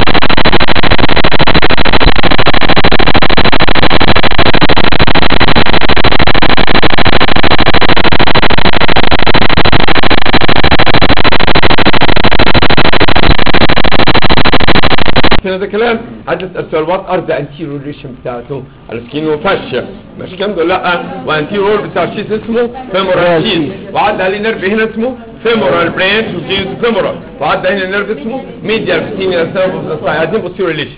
هنا ده كلام عدد السؤال وات ار ذا انتيريور ريليشن بتاعته السكين وفاشيا مش كام دول لا وانتيريور بتاع الشيس اسمه فيمورال شيس وعدى عليه نيرف هنا اسمه فيمورال برانش وجينز فيمورال وعدى هنا نيرف اسمه ميديال بتينيا سيرف عايزين بوستيريور ريليشن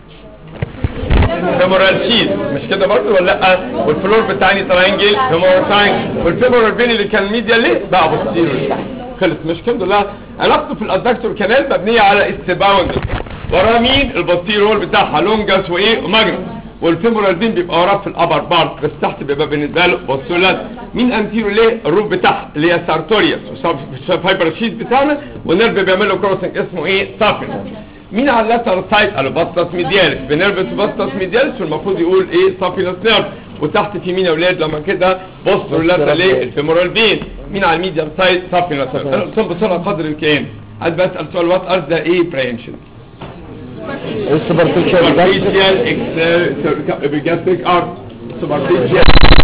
فيمورال شيت مش كده برضه ولا لا والفلور بتاعي ترانجل فيمورال ترانجل والفيمورال بين اللي كان ميديا ليه بقى بوستيريور خلص مش كده لا علاقته في الادكتور كانال مبنيه على استباوند وراه مين البوستيرول بتاعها لونجاس وايه وماجنس والفيمورال بين بيبقى وراه في الابر بارت بس تحت بيبقى بالنسبه له بوستولات مين انتيرو ليه الروف بتاعها اللي هي سارتوريوس فايبر شيت بتاعنا والنيرف بيعمل له كروسنج اسمه ايه سافين مين على اللاتر سايد قالوا باستس ميدياليس بنيرفس باستس ميدياليس والمفروض يقول ايه سافينس نيرف وتحت في مين يا اولاد لما كده بوستر لاتر ليه الفيمورال بين مين على الميديم سايد سافينس نيرف انا قلتهم بسرعه قدر الامكان عايز بسال سؤال وات ار ذا ايه برانشز السوبرفيشال superficial epigastric arc superficial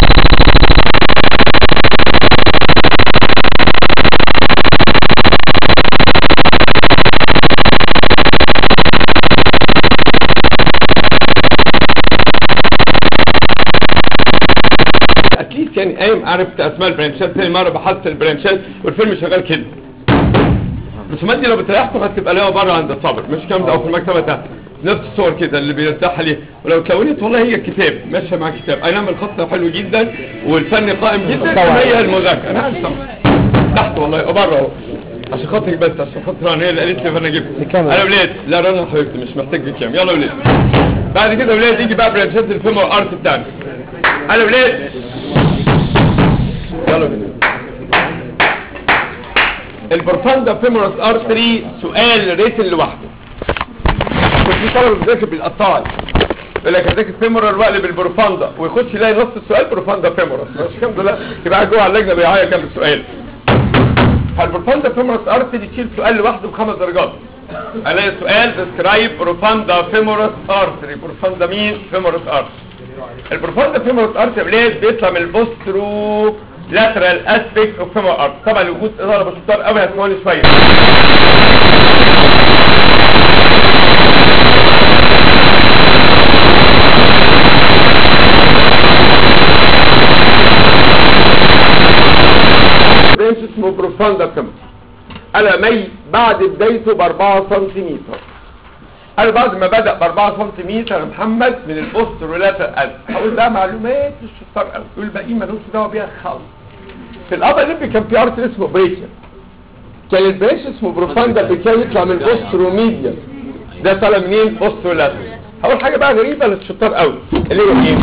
اتليست يعني قايم عرفت اسماء البرانشات تاني مره بحثت البرانشات والفيلم شغال كده الرسومات دي لو بتريحكم هتبقى لها بره عند الصبر مش كام ده او في المكتبه تحت نفس الصور كده اللي بيرتاح عليه ولو اتلونت والله هي الكتاب ماشيه مع الكتاب اي نعم الخط حلو جدا والفن قائم جدا كما هي المذاكره انا عارف طبعا تحت والله وبره اهو عشان خاطرك بس عشان خاطر رنا هي اللي قالت لي فانا جبت بكام؟ انا ولاد لا رنا حبيبتي مش محتاج بكام يلا ولاد بعد كده ولاد يجي بقى برانشات الفيلم ارت بتاعنا انا ولاد يلا ولاد البروفاندا فيمورس ارتري سؤال ريتن لوحده كنت في طلبه بتذاكر بالقطاعي يقول لك هذاكر فيمورال واقلب البروفاندا ويخش يلاقي نص السؤال بروفاندا فيمورس مش الحمد لله يبقى قاعد جوه على اللجنه بيعيط جنب السؤال فالبروفاندا فيمورس ارتري تشيل سؤال لوحده بخمس درجات الاقي سؤال ديسكرايب بروفاندا فيمورس ارتري بروفاندا مين فيمورس ارتري البروفوندا فيمورال ارت بليد بيطلع من البوسترو لاترال اسبيكت اوف فيمورال ارت طبعا وجود اضافه بشطار قوي هتسمعوني شويه برانش اسمه بروفوندا فيمورال انا مي بعد بدايته ب 4 سنتيمتر انا بعد ما بدا ب 4 سنتيمتر يا محمد من البوسترولاتر قلب هقول بقى معلومات الشطار قوي يقول باقي مالوش دعوه بيها خالص في الابر ليب كان في ارت اسمه بريشن كان البريش اسمه بروفاندا بيكان يطلع من البوستروميديا ده طالع منين بوسترولاتر هقول حاجه بقى غريبه للشطار قوي اللي هو ايه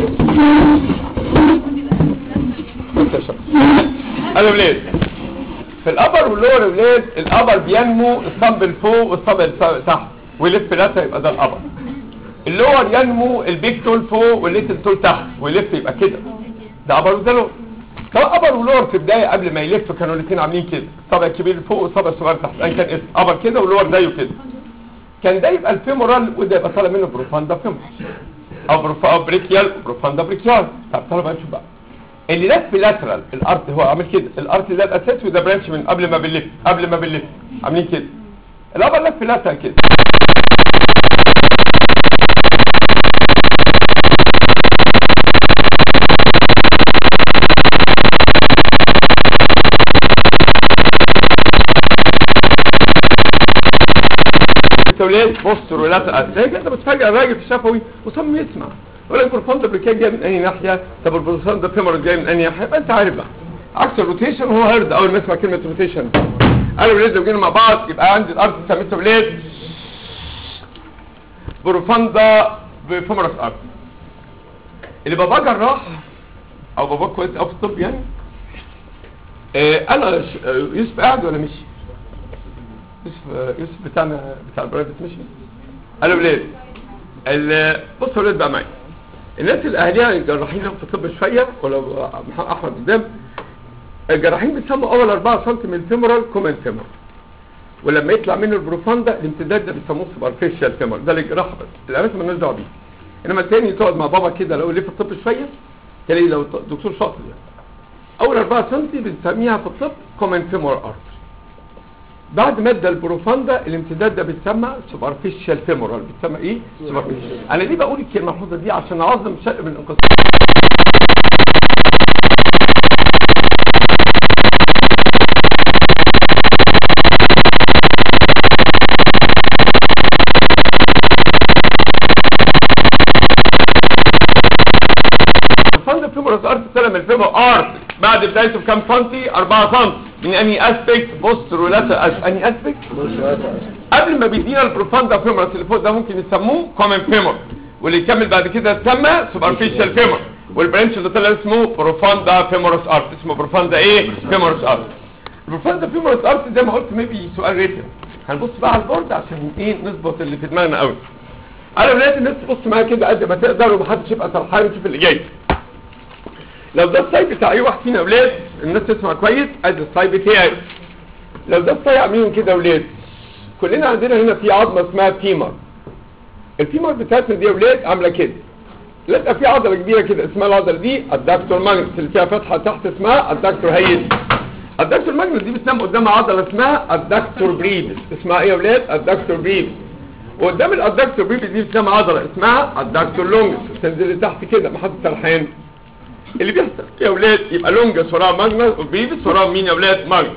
بص يا شباب انا ولاد في الابر واللور يا ولاد الابر بينمو الصنب فوق والصنب تحت ويلف لاتر يبقى ده الابر اللور ينمو البيك تول فوق والليتل تول تحت ويلف يبقى كده ده ابر وده لور سواء ابر ولور في بدايه قبل ما يلف كانوا الاثنين عاملين كده الصبع الكبير فوق والصبع الصغير تحت ان كان اسم ابر كده ولور زيه كده كان ده يبقى الفيمورال وده يبقى طالع منه بروفاندا فيمورال او بروفا بريكيال بروفاندا بريكيال طب تعالوا بقى نشوف بقى اللي لف لاترال الارت هو عامل كده الارت ده الاساس وده برانش من قبل ما بنلف قبل ما بنلف عاملين كده الابر لف لاترال كده التوليد بوستر ولا تأثير انت بتفاجئ الراجل في الشفوي وصم يسمع يقول لك البروفاند بريكان جاي من اي ناحيه طب البروفاند فيمور جاي من اي ناحيه يبقى انت عارف بقى عكس الروتيشن هو هرد اول ما يسمع كلمه روتيشن انا ولاد لو جينا مع بعض يبقى عندي الارض سميته ولاد بروفاندا بفيمورس ارض اللي بابا جراح او بابا كويس او في الطب يعني آه انا ش- آه، يوسف قاعد ولا مشي يوسف يوسف بتاعنا بتاع البرايفت مشي قالوا ولاد ال- بصوا يا ولاد بقى معايا الناس اللي اهاليها الجراحين في الطب شويه ولا محمد احمد قدام الجراحين بيسموا اول 4 سم من الفيمورال كومن فيمورال ولما يطلع منه البروفاندا الامتداد ده بيسموه سوبرفيشال فيمورال ده الجراحه بس الاماكن مالناش دعوه بيه انما التاني تقعد مع بابا كده لو ليه في الطب شويه تلاقي لو دكتور شاطر يعني اول 4 سم بنسميها في الطب كومن فيمورال ارتري بعد ما ادى البروفاندا الامتداد ده بيتسمى سوبرفيشال فيمورال بيتسمى ايه سوبرفيشال انا ليه بقول الكلمه الملحوظه دي عشان اعظم الشرق من الانقسام الفند فيمورس ارت طلع من الفيمور ارت بعد بدايته بكام سنتي 4 سم من اني اسبيكت بوستر ولا اني اسبيكت قبل ما بيدينا البروفاندا فيمورس اللي فوق ده ممكن يسموه كومن فيمور واللي يكمل بعد كده يتسمى سوبرفيشال فيمور والبرانش اللي طلع اسمه بروفاندا فيمورس ارت اسمه بروفاندا ايه فيمورس ارت البروفاندا فيمورس ارت زي ما قلت ميبي سؤال ريتم هنبص بقى على البورد عشان ايه نظبط اللي في دماغنا قوي انا ولاد الناس تبص معايا كده قد ما تقدر ومحدش يبقى سرحان يشوف اللي جاي لو ده السايب بتاع اي واحد فينا يا اولاد الناس تسمع كويس ادي السايب بتاعي لو ده السايب عاملين كده يا اولاد كلنا عندنا هنا في عظمه اسمها فيمر الفيمر بتاعتنا دي يا اولاد عامله كده لقى في عضله كبيره كده اسمها العضله دي الدكتور ماجنس اللي فيها فتحه تحت اسمها الدكتور هيس الدكتور ماجنس دي بتنام قدامها عضله اسمها الدكتور بريفس اسمها ايه يا اولاد الدكتور بريفس وقدام الادكتور بريفس دي بتنام عضله اسمها الدكتور لونجس تنزل لتحت كده ما حد سرحان اللي بيحصل يا اولاد يبقى لونجس وراه ماجنس وبريفس وراه مين يا اولاد ماجنس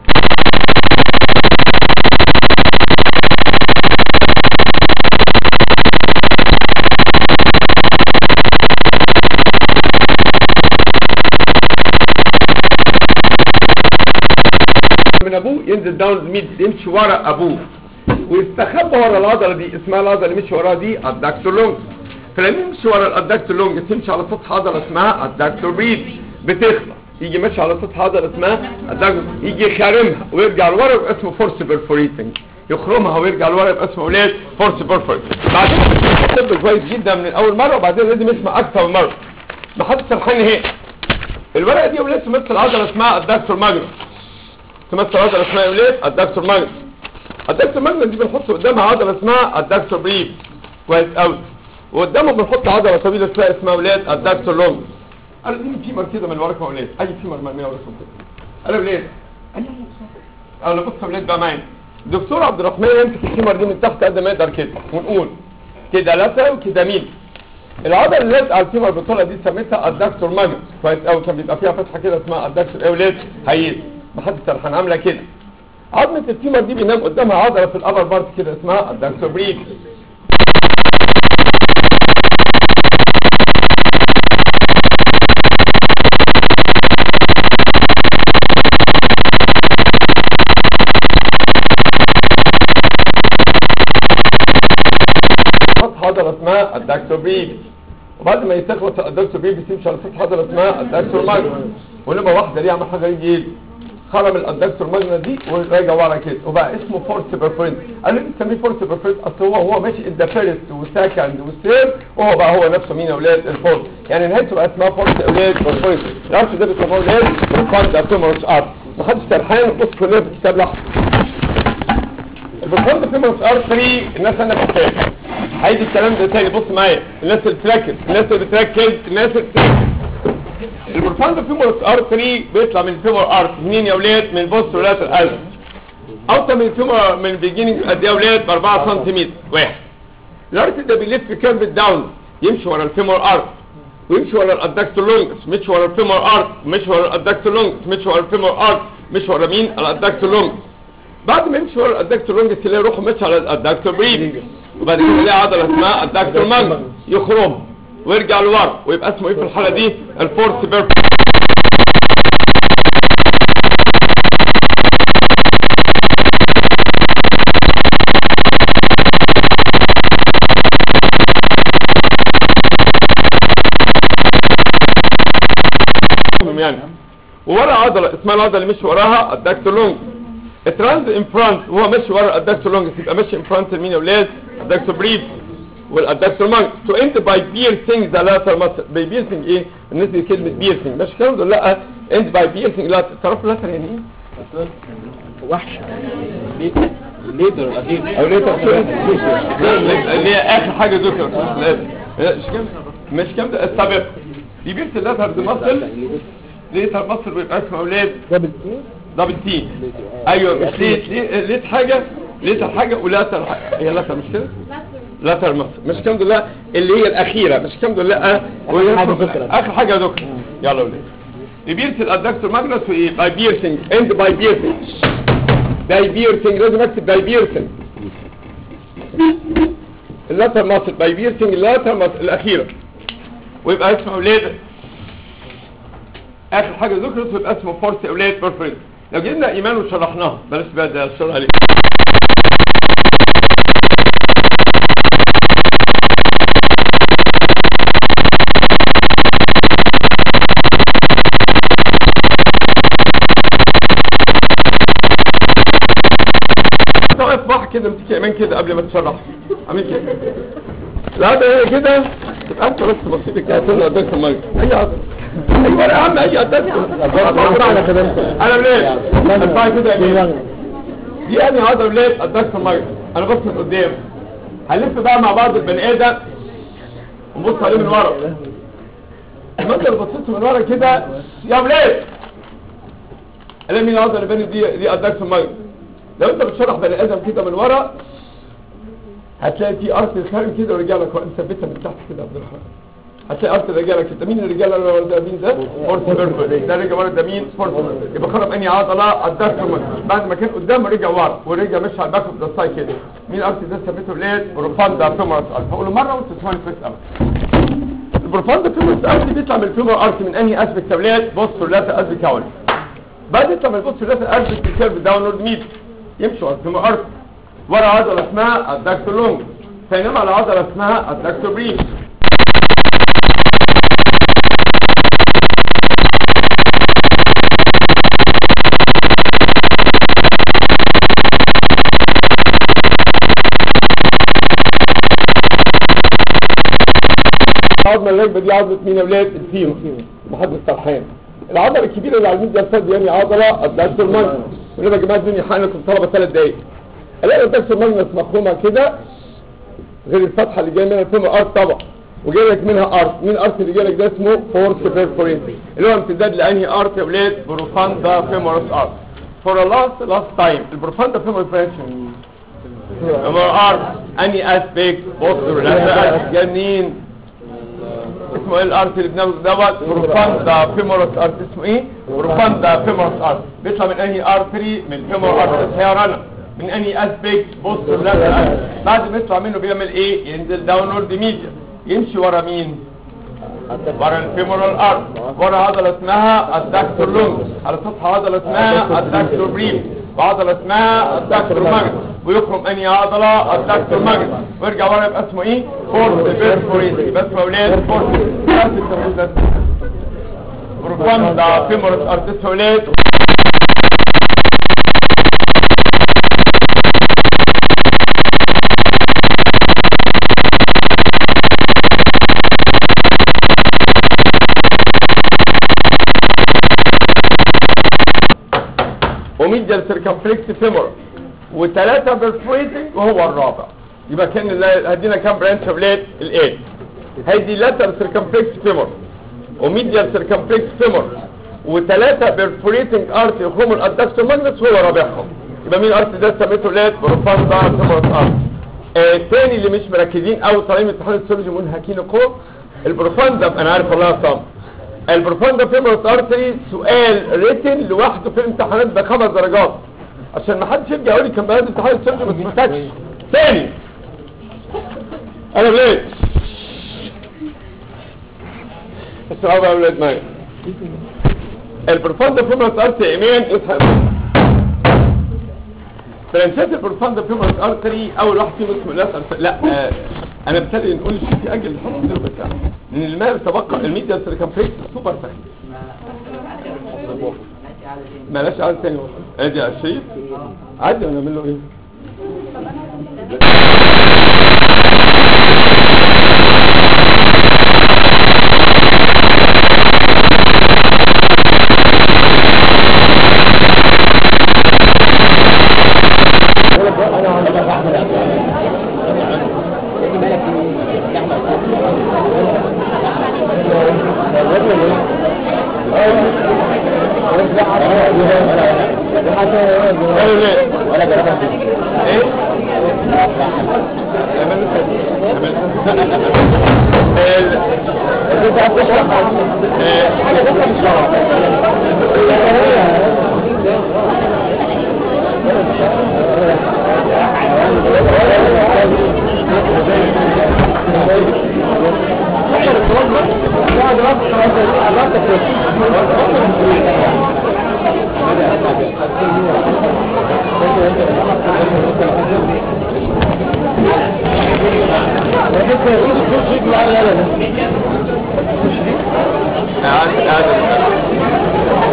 من ابوه ينزل داون الميد يمشي ورا ابوه ويستخبى ورا العضله دي اسمها العضله اللي مشي وراها دي الدكتور لونج فلما يمشي ورا الادكتور لونج تمشي على سطح عضله اسمها الدكتور بريد بتخلص يجي ماشي على سطح عضله اسمها الدكتور يجي خارمها ويرجع لورا يبقى اسمه فورس بيرفوريتنج يخرمها ويرجع لورا يبقى اسمه اولاد فورس بيرفوريتنج بعدين الطب كويس جدا من اول مره وبعدين لازم يسمع اكثر من مره ما حدش سرحان اهي الورقه دي يا ولاد تمثل عضله اسمها الدكتور ماجنس تمثل عضله اسمها اولاد الدكتور ماجنس الدكتور ماجنس دي بنحط قدامها عضله اسمها الدكتور بريف كويس قوي وقدامه بنحط عضله طويله شويه اسمها ولاد الدكتور لونج قالوا اديني فيمر كده من وراك يا ولاد اي فيمر مرميه وراكم كده قالوا ولاد قال لي قالوا بص يا ولاد بقى معايا الدكتور عبد الرحمن يمسك الفيمر دي من تحت قد ما يقدر كده ونقول كده لفه وكده ميل العضله اللي لازقه على الفيمر بالطريقه دي سميتها الدكتور ماجنس كويس قوي كان بيبقى فيها فتحه كده اسمها الدكتور ايه ولاد هيئ محدش سرحان عامله كده عظمه الفيمر دي بينام قدامها عضله في الابر بارت كده اسمها الدكتور بريف سطح عضله اسمها الدكتور بريف وبعد ما يستخلص الدكتور بريف يمشي على سطح عضله اسمها الدكتور ماجنس ولما واحده ليه عمل حاجه جديده خرم الادكتور ماجنا دي وراجع ورا كده وبقى اسمه فورس بيرفورنت قال لي بتسميه فورس بيرفورنت اصل هو هو ماشي ان ذا فيرست وسكند وثيرد وهو بقى هو نفسه مين يا اولاد الفورس يعني نهايته بقى اسمها فورس يا اولاد بيرفورنت العرش ده بيسموه اولاد الفاند ابتومروس ارت محدش سرحان بص كلنا في الكتاب لحظه البرفورنت ابتومروس ارت 3 الناس انا بحتاج هيجي الكلام ده تاني بص معايا الناس اللي بتركز الناس اللي بتركز الناس اللي بتركز البروفاند فيمورس ار 3 بيطلع من الفيمور ارت منين يا اولاد من البوست ولات القلب اوطى من الفيمور من البيجيننج قد ايه يا اولاد ب 4 سم واحد الارت ده بيلف كيرف داون يمشي ورا الفيمور ارت ويمشي ورا الادكتور لونجس مش ورا الفيمور ارت مش ورا الادكتور لونجس مش ورا الفيمور ارت مش ورا مين الادكتور لونجس بعد ما يمشي ورا الادكتور لونجس تلاقي روحه ماشي على الادكتور بريف وبعد كده يلاقي عضله اسمها الادكتور مانجس يخرم ويرجع لورا ويبقى اسمه ايه في الحاله دي الفورس بيرف يعني وورا عضله اسمها العضله اللي مش وراها الدكتور لونج الترانز ان فرونت وهو ماشي ورا الدكتور لونج يبقى ماشي ان فرونت مين يا اولاد الدكتور بريف والادكتور مانج تو انت باي بيرسينج ذا لاتر ماسل باي بيرسينج ايه الناس دي كلمه بيرسينج مش الكلام ده لا انت باي بيرسينج لا تعرفوا لاتر يعني ايه وحش ليتر اكيد او ليتر اللي هي اخر حاجه ذكر لا مش كام مش كام ده السابق دي بيرس اللاتر دي ماسل ليتر ماسل بيبقى اسمه اولاد دبل تي دبل تي ايوه مش ليت ليت حاجه ليتر حاجه ولاتر حاجه هي لاتر مش كده لاتر مصر مش الحمد لله اللي هي الاخيره مش الحمد لله اه آخر حاجة ذكرت. اخر حاجه ذكر يلا ولاد بيرس الادكتور ماجنس وايه باي بيرسنج اند باي بيرسنج باي بيرسنج لازم اكتب باي بيرسنج اللاتر مصر باي بيرسنج اللاتر مصر الاخيره ويبقى اسمه اولاد اخر حاجه ذكرت ويبقى اسمه فورس اولاد بيرفكت لو جبنا ايمان وشرحناها بلاش بقى ده الشرح عليه انت واقف بحر كده امسك ايمان كده قبل ما تشرح عامل كده لا ده هي كده تبقى انت بس بصيت كده تطلع قدامك الميه اي عضله ايوه يا عم اي عضله انا ليه ارفع كده يا ايمان دي يعني عضله ليه قدامك الميه انا بص من قدام هنلف بقى مع بعض البني ادم ونبص عليه من ورا لما انت لو بصيت من ورا كده يا ولاد الاقي مين العضله اللي بين دي دي قدامك الميه لو انت بتشرح بني ادم كده من ورا هتلاقي في ارض خارج كده ورجالك مثبتها من تحت كده يا عبد الرحمن هتلاقي ارض رجالك انت مين الرجاله اللي ورا ده مين ده فورس بيرفكت ده رجع ورا ده مين فورس بيرفكت يبقى خرم انهي عضله الدكتور بعد ما كان قدام رجع ورا ورجع مش على الباك اوف ذا سايد كده مين الارض ده ثبته ليه بروفاندا فيمورس ارت هقوله مره وانت تسمعني كويس قوي البروفاندا فيمورس ارت بيطلع من الفيمور ارت من انهي اسبكت اولاد بص ثلاثه اسبكت اول بعد يطلع من البص ثلاثه اسبكت الكيرف داونورد ميد يمشي ورا الفيمور ارت ورا عضله اسمها الدكتور لونج بينما على عضله اسمها الدكتور بريف عظمه الركبه دي عظمه مين يا ولاد الفيمو محدث سرحان العضله الكبيره اللي على الميد ده دي يعني عضله الدكتور مانجنس ولما يا جماعه الدنيا حقنا كنت طلبه ثلاث دايق الاقي الدكتور مانجنس مخرومه كده غير الفتحه اللي جايه منها الفيمور ارت طبعا وجاي لك منها ارت مين الارت اللي جاي لك ده اسمه فورس بيرفوريتنج اللي هو امتداد لانهي ارت يا ولاد بروفاندا فيمورس ارت فور لاست لاست تايم البروفاندا فيمورس برانشنج فيمور ارت اني اسبيكت بوستر لا جاي منين اسمه ايه الارت اللي بناخده دوت بروفاندا فيمورس ارت اسمه ايه بروفاندا فيمورس ارت بيطلع من انهي ارتري من فيمور ارت هيرانا من انهي اسبيكت بوستر لا بعد ما يطلع منه بيعمل ايه ينزل داونورد ميديا يمشي ورا مين ورا الفيمورال ارت ورا عضله اسمها الدكتور لونج على سطح عضله اسمها الدكتور بريف وعضله اسمها الدكتور ماجد ويخرم انهي عضله الدكتور ماجد ويرجع ورا يبقى اسمه ايه فورس بيرفوريتي بس يا اولاد فورس بروفان ده فيمورس ارتس اولاد وميديال سيركمفلكس فيمور وثلاثة برفوريتنج وهو الرابع يبقى كان ال- هدينا كام برانش اولاد الايه هيدي لاتر سيركمفلكس فيمور وميديال سيركمفلكس فيمور وثلاثة برفوريتنج ارت يخرموا الادكتور ماجنس وهو رابعهم يبقى مين الارت ده سميته اولاد بروفاندا فيمور ارت آه، الثاني اللي مش مركزين قوي طالعين من امتحان السيولوجي منهكين القوه البروفاندا انا عارف والله صم البروفاندا فيمورس ارتري سؤال ريتن لوحده في الامتحانات بخمس درجات عشان ما حدش يرجع يقول لي كان بهذا امتحان السيولوجي ما سمعتكش ثاني انا بليت اسمعوا بقى يا اولاد معايا البروفاندا فيمورس ارتري ايمان اسحب فرنسات البروفاندا فيمورس ارتري اول واحد فيهم اسمه لاس أرت- لا آه انا ابتدي نقول الشيء في اجل الحرف ده بتاع ان المال تبقى الميديا سيركمفلكس سوبر سخيف ملاش عاد تاني ادي يا شريف عادي انا اعمل له ايه قالوا ليه ولا جربها ايه اعمل له كده. اعمل ال- قاعد قاعد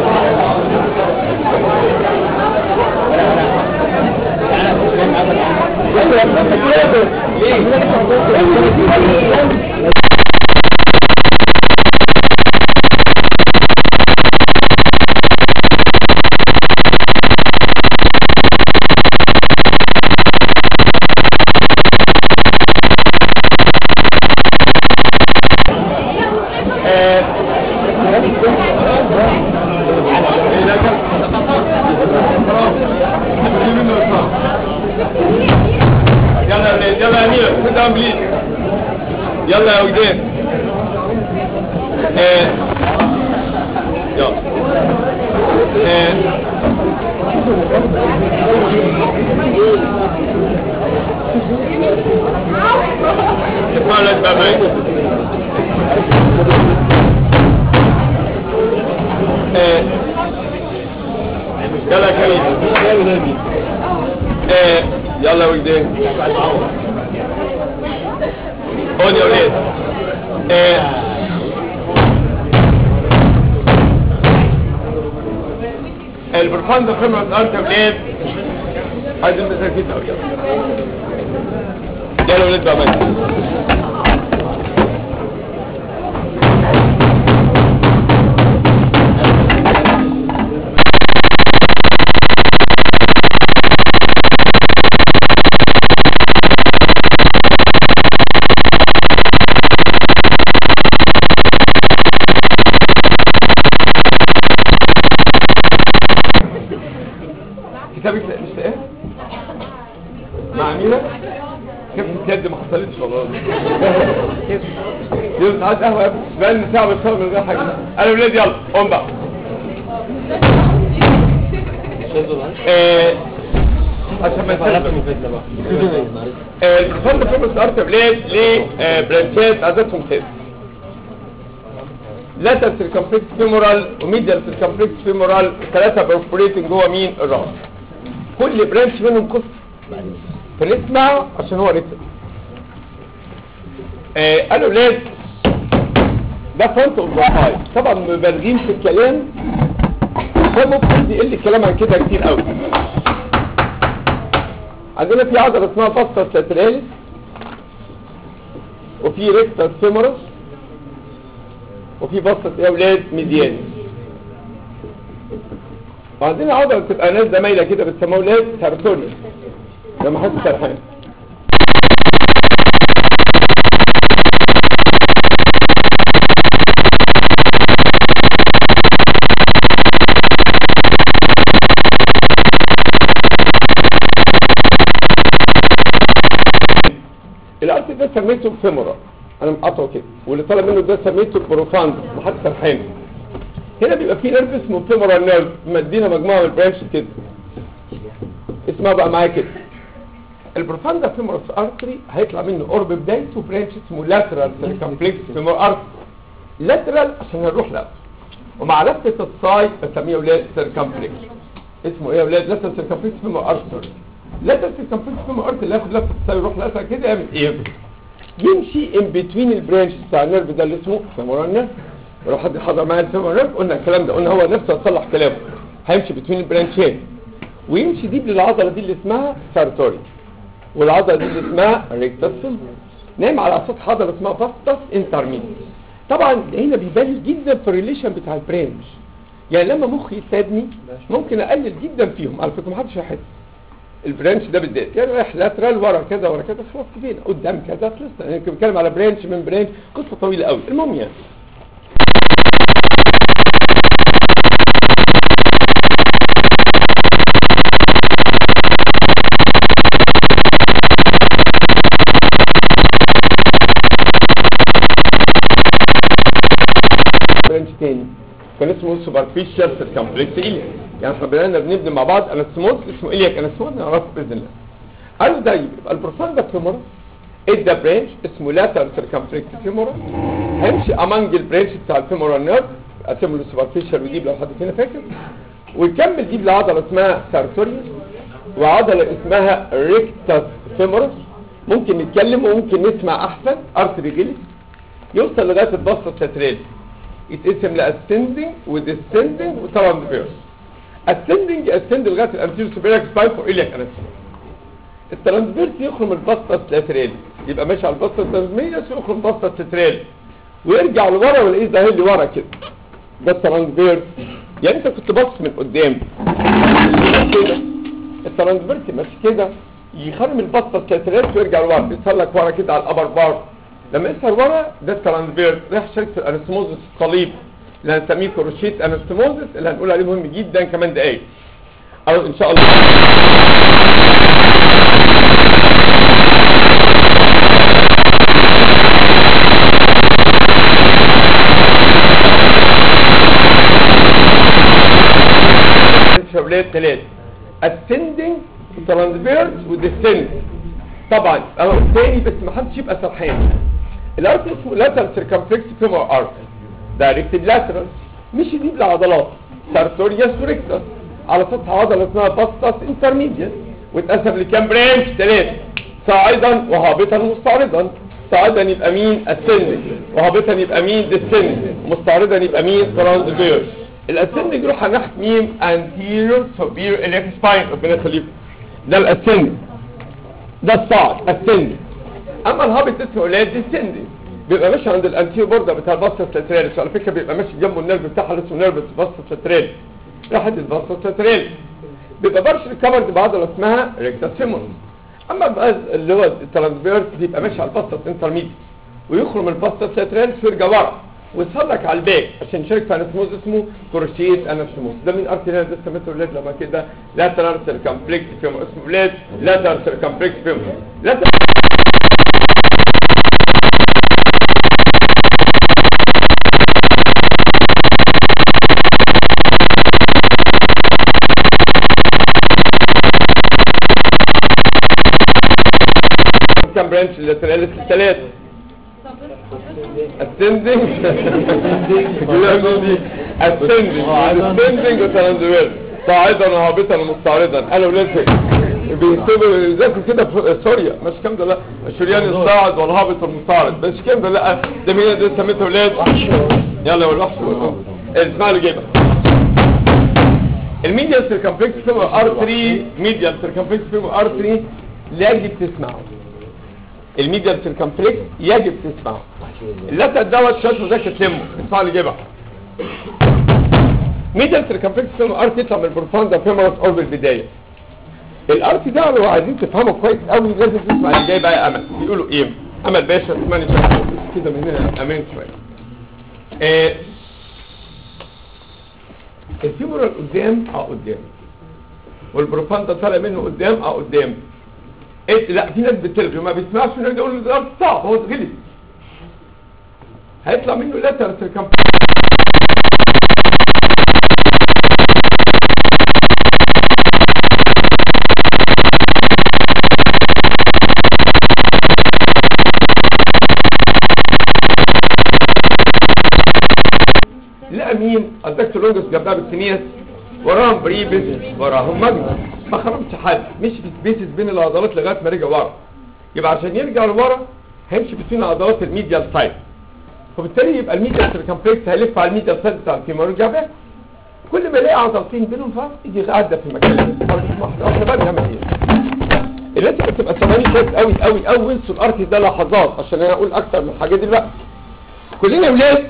ايه ده كان يلا يا ولاد يلا يا اميره sit down please يلا يا وداد آه. يلا آه. اسمعوا ولاد بقى معايا آه. يلا يا كريم آه. يلا يا ولدان خد يا ولاد آه. البرفان فيمرس ارت يا ولاد عايزين مساكين قوي يلا يلا ولاد بقى معايا كتابك لا- مش لاقيه مع مين كيف بجد ما حصلتش والله يوم ساعات قهوه يا ابني بقالنا ساعه بشتغل من غير حاجه انا يا ولاد يلا قوم بقى آه، عشان ما ننساش الفرد فيموس ارت بلاد ليه آه، برانشات عددهم كده لاتر سيركمفلكس فيمورال وميديال سيركمفلكس فيمورال ثلاثة برفوريتنج جوه مين الراس كل برانش منهم قصة فنسمع عشان هو رتب آه قالوا ولاد ده فرونت اوف ذا طبعا مبالغين في الكلام فممكن يقل الكلام عن كده كتير قوي عندنا في عضلة اسمها فاستا ساتراليس وفي ريكتاس فيمورس وفي فاستا يا ولاد ميديانس وعندنا عضلة تبقى نازلة مايلة كده بتسموها ولاد سارتوريوس لما حد سرحان الارت ده سميته فيمورا انا مقاطعه كده واللي طالع منه ده سميته بروفاند محد سرحان هنا بيبقى في نيرف اسمه فيمورا نيرف مدينا مجموعه من البرانش كده اسمها بقى معايا كده البروفاندا فيمورس ارتري هيطلع منه قرب بدايته برانش اسمه لاترال سيركمفلكس فيمور ارتري لاترال عشان هنروح لا ومع لفه الساي بسميه ولاد سيركمفلكس اسمه ايه يا ولاد لاترال سيركمفلكس فيمور ارتري لاترال سيركمفلكس فيمور ارتري اللي ياخد لفه الساي يروح لاترال كده يعمل ايه يمشي ان بتوين البرانش بتاع النيرف ده اللي اسمه فيمورال نيرف ولو حد حضر معايا الفيمورال نيرف قلنا الكلام ده قلنا هو نفسه هتصلح كلامه هيمشي بتوين البرانشين ويمشي دي للعضله دي اللي اسمها سارتوري والعضله دي اللي اسمها ريكتس نايم على سطح عضله اسمها فاستس انترميديت طبعا هنا بيبان جدا في الريليشن بتاع البرانش يعني لما مخي يساعدني ممكن اقلل جدا فيهم على فكره محدش هيحس البرانش ده بالذات يعني رايح لاترال ورا كذا ورا كذا خلاص كده قدام كذا خلصنا يعني بنتكلم على برانش من برانش قصه طويله قوي المهم يعني برانش تاني كان اسمه سوبرفيشال سيركمفلكس إلياك يعني احنا بدأنا بنبني مع بعض انستموس اسمه إلياك انستموس نعرفه بإذن الله قالوا ده يبقى البروفاندا فيمورا ادى برانش اسمه لاتر سيركمفلكس فيمورا هيمشي امانج البرانش بتاع الفيمورال نيرف قسمه للسوبرفيشال وديب لو حد فينا فاكر ويكمل ديب لعضله اسمها سارتوريوس وعضله اسمها ريكتاس فيمورس ممكن نتكلم وممكن نسمع احسن ارتري جيلي يوصل لغايه البسطه الساترالي يتقسم لاسندنج وديسندنج وطبعا ريفيرس اسندنج اسند لغايه الانتيريور سوبيريور سباين فور الياك انستموس الترانسفيرس يخرج من البسطه الساترالي يبقى ماشي على البسطه الترانسميرس يخرج من البسطه الساترالي ويرجع لورا ويلاقيه ظاهر لي ورا كده ده الترانسفيرس يعني انت كنت باصص من قدام كده الترانسفيرس ماشي كده يخرم البسطه الساترالي ويرجع لورا يظهر لك ورا كده على الابر بار لما يظهر ورا ده الترانسفيرس راح شركه الانستموزس الصليب اللي هنسميه كروشيت انستموزس اللي هنقول عليه مهم جدا كمان دقايق او ان شاء الله شغلات ثلاثة ascending transverse وديسcending طبعا اهو تاني بس ما حدش يبقى سرحان الارت اسمه lateral circumflex femoral arc directed lateral مش دي بالعضلات sartorius rectus على سطح عضلة اسمها vastus intermedius واتقسم لكام برانش ثلاثة صاعدا وهابطا مستعرضا صاعدا يبقى مين ascending وهابطا يبقى مين descending مستعرضا يبقى مين transverse الاسندنج يروح على ناحيه مين anterior superior iliac spine ربنا يخليكم ده الاسندنج ده الصاعد ascending اما الهابط اسمه اولاد descending بيبقى ماشي عند الانتيريور بوردر بتاع الباستا ساتراليس على فكره بيبقى ماشي جنبه النيرف بتاعها اللي اسمه نيرف الباستا ساتراليس راحت الباستا ساتراليس بيبقى بارشل كفرد بعضله اسمها ريكتا سيمونز اما بقى اللي هو الترانسفيرس بيبقى ماشي على الباستا انترميديت ويخرج من الباستا ساتراليس ويرجع ورا ويصلك على الباك عشان يشارك في انستموز اسمه كروشيت انستموز ده مين ارتي هنا ده سميته ولاد لما كده لاترال سيركمفلكس فيهم اسمه ولاد لاترال سيركمفلكس فيهم لاترال كام برانش اللاتراليس الثلاثه ascending ascending ascending وترانزوير صاعدا وهابطا ومستعرضا انا ولاد بيكتبوا يذاكروا كده في سوريا مش كام ده لا الشريان الصاعد والهابط والمستعرض مش كام ده لا ده مين ده سميته ولاد يلا والوحش اسمع اللي جايبها الميديال سيركمفلكس فيمور ار 3 ميديال سيركمفلكس فيمور ار 3 يجب تسمعه الميديال سيركمفلكس يجب تسمعه اللاتر دوت شاشه ذاك تلمه اسمع اللي جايبها ميديال سيركمفلكس فيمور ار تطلع من البروفاندا فيمورس اور بالبدايه الارت ده لو عايزين تفهمه كويس قوي لازم تسمع اللي جاي بقى يا امل بيقولوا ايه امل باشا اسمعني كده من هنا امان شويه آه الفيمورال قدام اه قدام والبروفاندا طالع منه قدام اه قدام إيه لا في ناس بتلغي ما بيسمعش انه يقول ده صعب هو غلط هيطلع منه لاتر سيركم لا مين الدكتور لونجس جابها بالسنيس وراهم بريبس وراهم ماجنس ما خرمش حد مش في سبيسز بين العضلات لغايه ما رجع ورا يبقى عشان يرجع لورا هيمشي بين عضلات الميديال سايد وبالتالي يبقى الميديال سيركمفلكس هيلف على الميديال سايد بتاع الفيمور ويرجع باك كل ما يلاقي عضلتين بينهم فرق يجي يتعدى في المكان احنا بقى بنعمل ايه الناس اللي بتبقى سامعاني كويس قوي قوي قوي وانسوا الارتي ده لحظات عشان انا اقول اكتر من الحاجات دي دلوقتي كلنا يا ولاد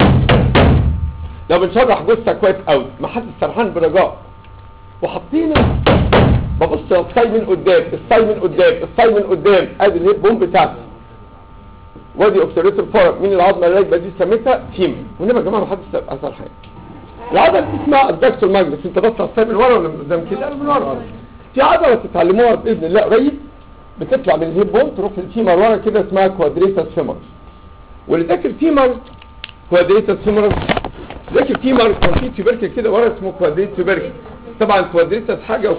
لو بنشرح جثه كويس قوي ما حدش سرحان برجاء وحاطين ببص الساي من قدام الساي من قدام الساي من قدام ادي الهيب بوم بتاعتي وادي اوبسيريتور فورم مين العظمه اللي راكبه دي سميتها فيم وانما يا جماعه ما حدش يبقى سرحان العضله دي اسمها الدكتور ماجنس انت بص على الساي من ورا ولا من قدام كده من ورا في عضله تتعلموها باذن الله قريب بتطلع من الهيب بون تروح للفيمر ورا كده اسمها كوادريتاس فيمر واللي ذاكر فيمر كوادريتاس فيمر ذاكر فيمر كان في تيبركل كده ورا اسمه كوادريت تيبركل طبعا كوادريتاس حاجه و...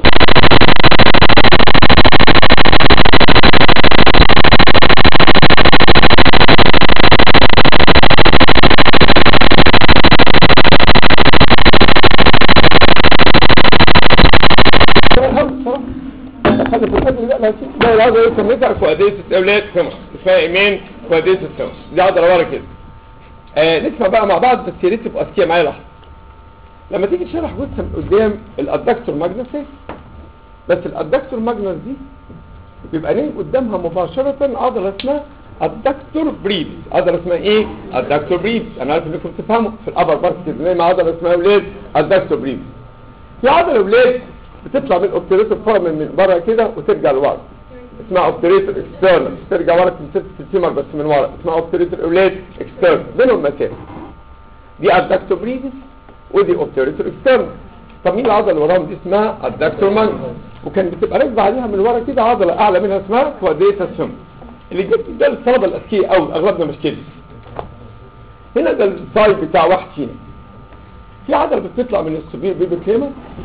خلي في الحد لا لا ده العضله دي سميتها كوادريتاس اولاد فيمر اسمها ايمان كوادريتاس فيمر دي عضله ورا كده آه نسمع بقى مع بعض بس يا ريت تبقوا اذكياء معايا لحظه لما تيجي تشرح جثه من قدام الادكتور ماجنس اهي بس الادكتور ماجنس دي بيبقى نايم قدامها مباشره عضله اسمها الدكتور بريبس عضله اسمها ايه الدكتور بريبس انا عارف انكم تفهموا في الابر بارت كده نايم عضله اسمها ولاد الدكتور بريبس في عضله ولاد بتطلع من اوبتريتور فورم من بره كده وترجع لورا اسمها اوبتريتور اكسترنال ترجع ورا تمسك في الفيمر بس من ورا اسمها اوبتريتور اولاد اكسترنال بينهم مسافه دي الدكتور بريبس ودي اوبتريتور اكسترنال طب مين العضله اللي وراهم دي اسمها الدكتور ماجنس وكان بتبقى راكبه عليها من ورا كده عضله اعلى منها اسمها كوادريتاس فيمر اللي جبت ده الطلبه الاذكياء قوي اغلبنا مش كده هنا ده السايد بتاع واحد فينا في عضله بتطلع من السبير بيبي كليمر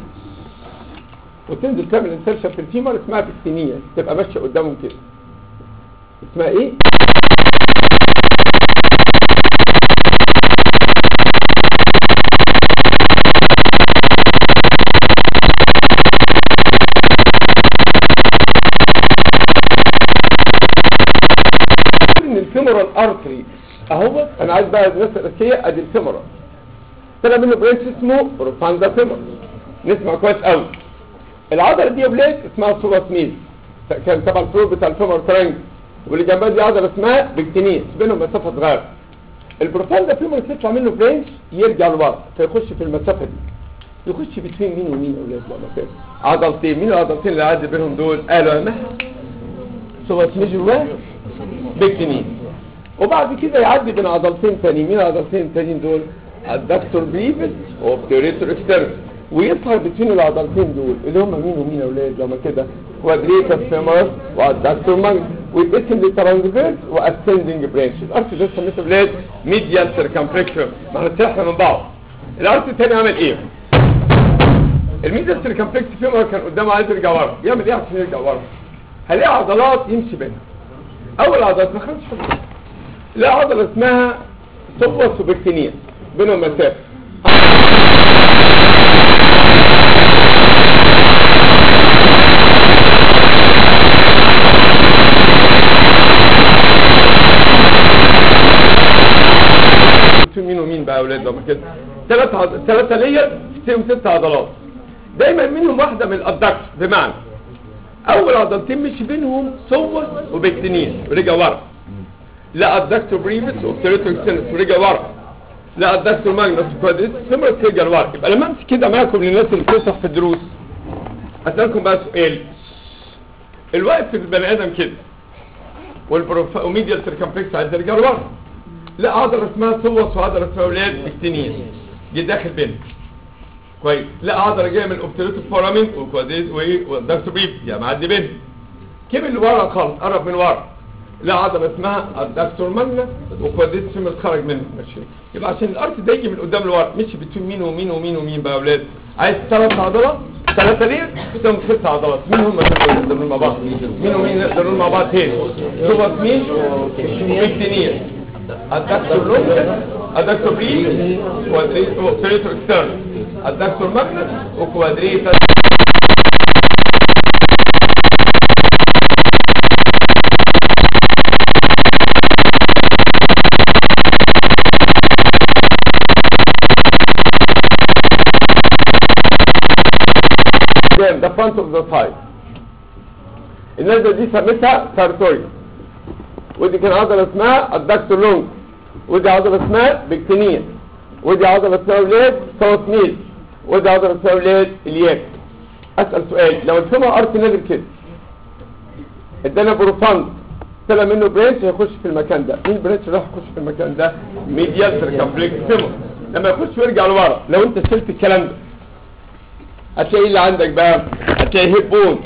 وتنزل تعمل انسرشن في الفيمر اسمها بكتينية تبقى ماشيه قدامهم كده اسمها ايه ان الفيمورال ارتري اهو انا عايز بقى الناس الاذكياء ادي الفيمورال طلع منه برانش اسمه بروفاندا فيمور نسمع كويس قوي العضله دي يا ولاد اسمها سوبر سميث كان تبع الفلور بتاع الفيمور ترانج واللي جنبها دي عضله اسمها بكتينيس بينهم مسافه صغيره البروفاندا فيمور يطلع منه برانش يرجع لورا فيخش في المسافه دي يخش بين مين ومين يا اولاد لما كده عضلتين مين العضلتين اللي عدى بينهم دول قالوا يا مها سوبر سميث جواه بكتينيس وبعد كده يعدي بين عضلتين تانيين مين العضلتين التانيين دول الدكتور بريفس وبتوريتور اكسترنس ويظهر بين العضلتين دول اللي هم مين ومين يا اولاد لما كده كوادريتاس فيمورس والدكتور مانج ويتقسم لترانسفيرس واسندنج برانش الارت ده سميته اولاد ميديال سيركمفلكشن ما احنا اتسحنا من بعض الارت التاني عمل ايه الميديال سيركمفلكس فيمور كان قدامه عايز يرجع ورا يعمل ايه عشان يرجع ورا هلاقي عضلات يمشي بينها اول عضلات ما خدش حاجه لا عضله اسمها سوبوس وبكتينيا بينهم مسافه مين ومين بقى يا اولاد لما كده ثلاث عض... ثلاثه لير فيهم ست عضلات دايما منهم واحده من الادكت بمعنى اول عضلتين مشي بينهم سوس وبكتينيا ورجع ورا لا الدكتور بريفس وبتريتور اكستنس ورجع ورا لا الدكتور ماجنس وكوادريس فيمورس رجع لورا يبقى لما امسك كده معاكم للناس اللي بتشرح في الدروس اسالكم بقى سؤال الواقف في البني ادم كده والبروف وميديال سيركمفلكس عايز يرجع لورا لا عضله اسمها سوس وعضله اسمها اولاد بكتينيا دي داخل بينهم كويس لا عضله جايه من الاوبتريتور فورامين وكوادريس والدكتور بريف يعني معدي بينهم كمل لورا خالص قرب من ورا لا عضلة اسمها الدكتور ماجنا وكوادريس فيمس خرج منه ماشي يبقى عشان الارت ده يجي من قدام لورا مشي بين مين ومين ومين ومين بقى يا اولاد عايز ثلاث عضلات ثلاثة ليه؟ قدام ست عضلات مين هم اللي نقدر نقول مع بعض؟ مين ومين نقدر نقول مع بعض تاني؟ سوبر مين؟ وبكتينيا الدكتور لونجس الدكتور بريد كوادريس وبتريتور اكسترن الدكتور ماجنس وكوادريس again the front of the thigh النزله دي سميتها سارتوري ودي كان عضله اسمها الدكتور لونج ودي عضله اسمها بكتينيا ودي عضله اسمها ولاد صوت ميل ودي عضله اسمها ولاد الياك اسال سؤال لو الفيمر ارت نازل كده ادانا بروفاند طلع منه برانش هيخش في المكان ده مين البرانش اللي راح يخش في المكان ده ميديال سيركمفلكس فيمر لما يخش ويرجع لورا لو انت شلت الكلام ده هتلاقي ايه اللي عندك بقى هتلاقي هيب بون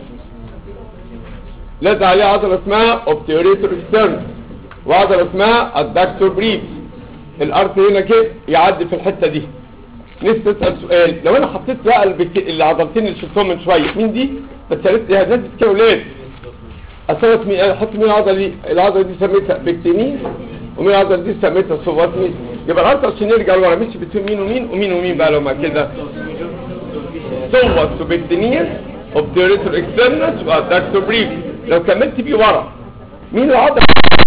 لازق عليه عضله اسمها اوبتيوريتور اكسترن وعضله اسمها الدكتور بريف الارت هنا كده يعدي في الحته دي نفسي اسال سؤال لو انا حطيت بقى البك... العضلتين اللي شلتهم من شويه مين دي فاتشالت يا ناس كده ولاد اصوت مين احط مين العضله دي العضله دي سميتها بكتينين ومين العضله دي سميتها سوباتمي يبقى الارت عشان يرجع لورا مشي بين مين ومين ومين ومين بقى لو ما كده سوبر سوبكتينيس اوبتيوريتور اكسترنس والدكتور بريف لو كملت بيه ورا مين العضله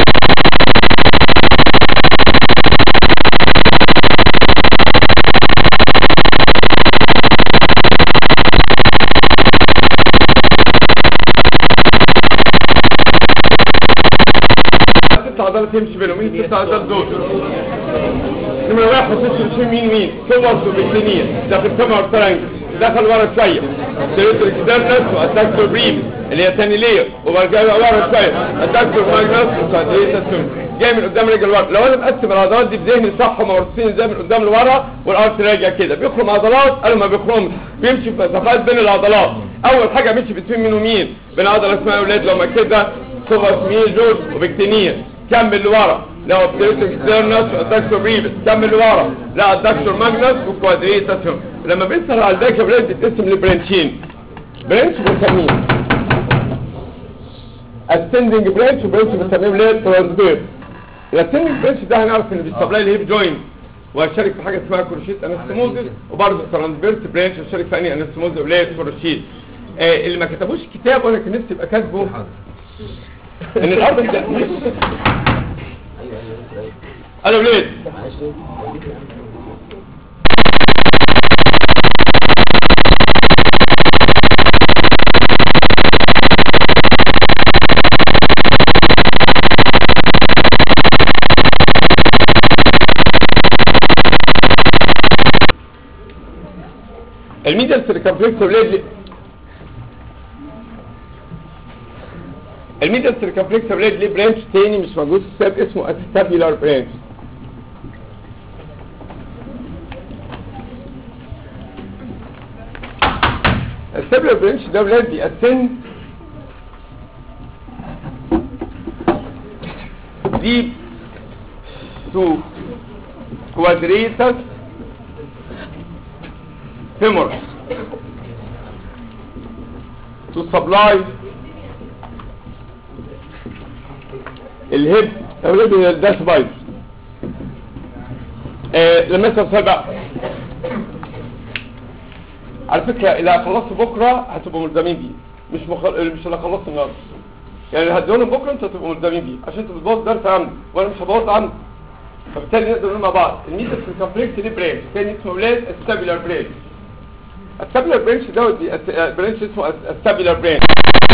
ست عضلات تمشي بينهم مين الست عضلات دول نمرة واحد تمشي مين مين سوبر سوبكتينيس ده في السمر ترانجل دخل ورا شويه سيريتور اكسترنس والدكتور بريم اللي هي تاني لير وبعد كده ورا شويه الدكتور ماجنس وكادريتا سم جاي من قدام رجل ورا لو انا مقسم العضلات دي بذهني صح ومرصين ازاي من قدام لورا والارت راجع كده بيخرم عضلات قالوا ما بيخرمش بيمشي في مسافات بين العضلات اول حاجه مشي بين مين ومين بين عضله اسمها اولاد لما كده سوبر ميجور وبكتينيا كمل لورا لو ابتديت اكسترنس والدكتور بريفس كمل لورا لا الدكتور ماجنس وكوادريتا سم لما بيسهر على الباك يا ولاد بيتقسم لبرانشين برانش بنسميه ascending برانش وبرانش بنسميه ولاد ترانسفير الاسندنج برانش ده هنعرف ان بيستبلاي الهيب جوينت وهشارك في حاجه اسمها كروشيت انستموزس وبرضه ترانسفيرس برانش هشارك في اني انستموزس ولاد كروشيت آه اللي ما كتبوش كتاب وانا كان نفسي ابقى كاتبه ان الارض ده انا ولاد الميديال سيركمفلكس ولاد الميديال سيركمفلكس يا ولاد ليه برانش تاني مش موجود في الكتاب اسمه استابيلار برانش الستابيلار برانش ده يا ولاد بيأسن deep to quadratus femoris to supply الهيب اولاد ده سبايس آه لما انت سؤال بقى على فكرة اللي خلصت بكرة هتبقوا ملزمين بيه مش مخل... مش اللي خلصت النهارده يعني هديهم بكرة انتوا هتبقوا ملزمين بيه عشان انتوا بتبوظ درس عندي وانا مش هبوظ عندي فبالتالي نقدر نقول مع بعض الميتر في الكمبلكس دي برانش تاني اسمه ولاد الستابيلار برانش الستابيلار برانش دوت دي برانش اسمه الستابيلار برانش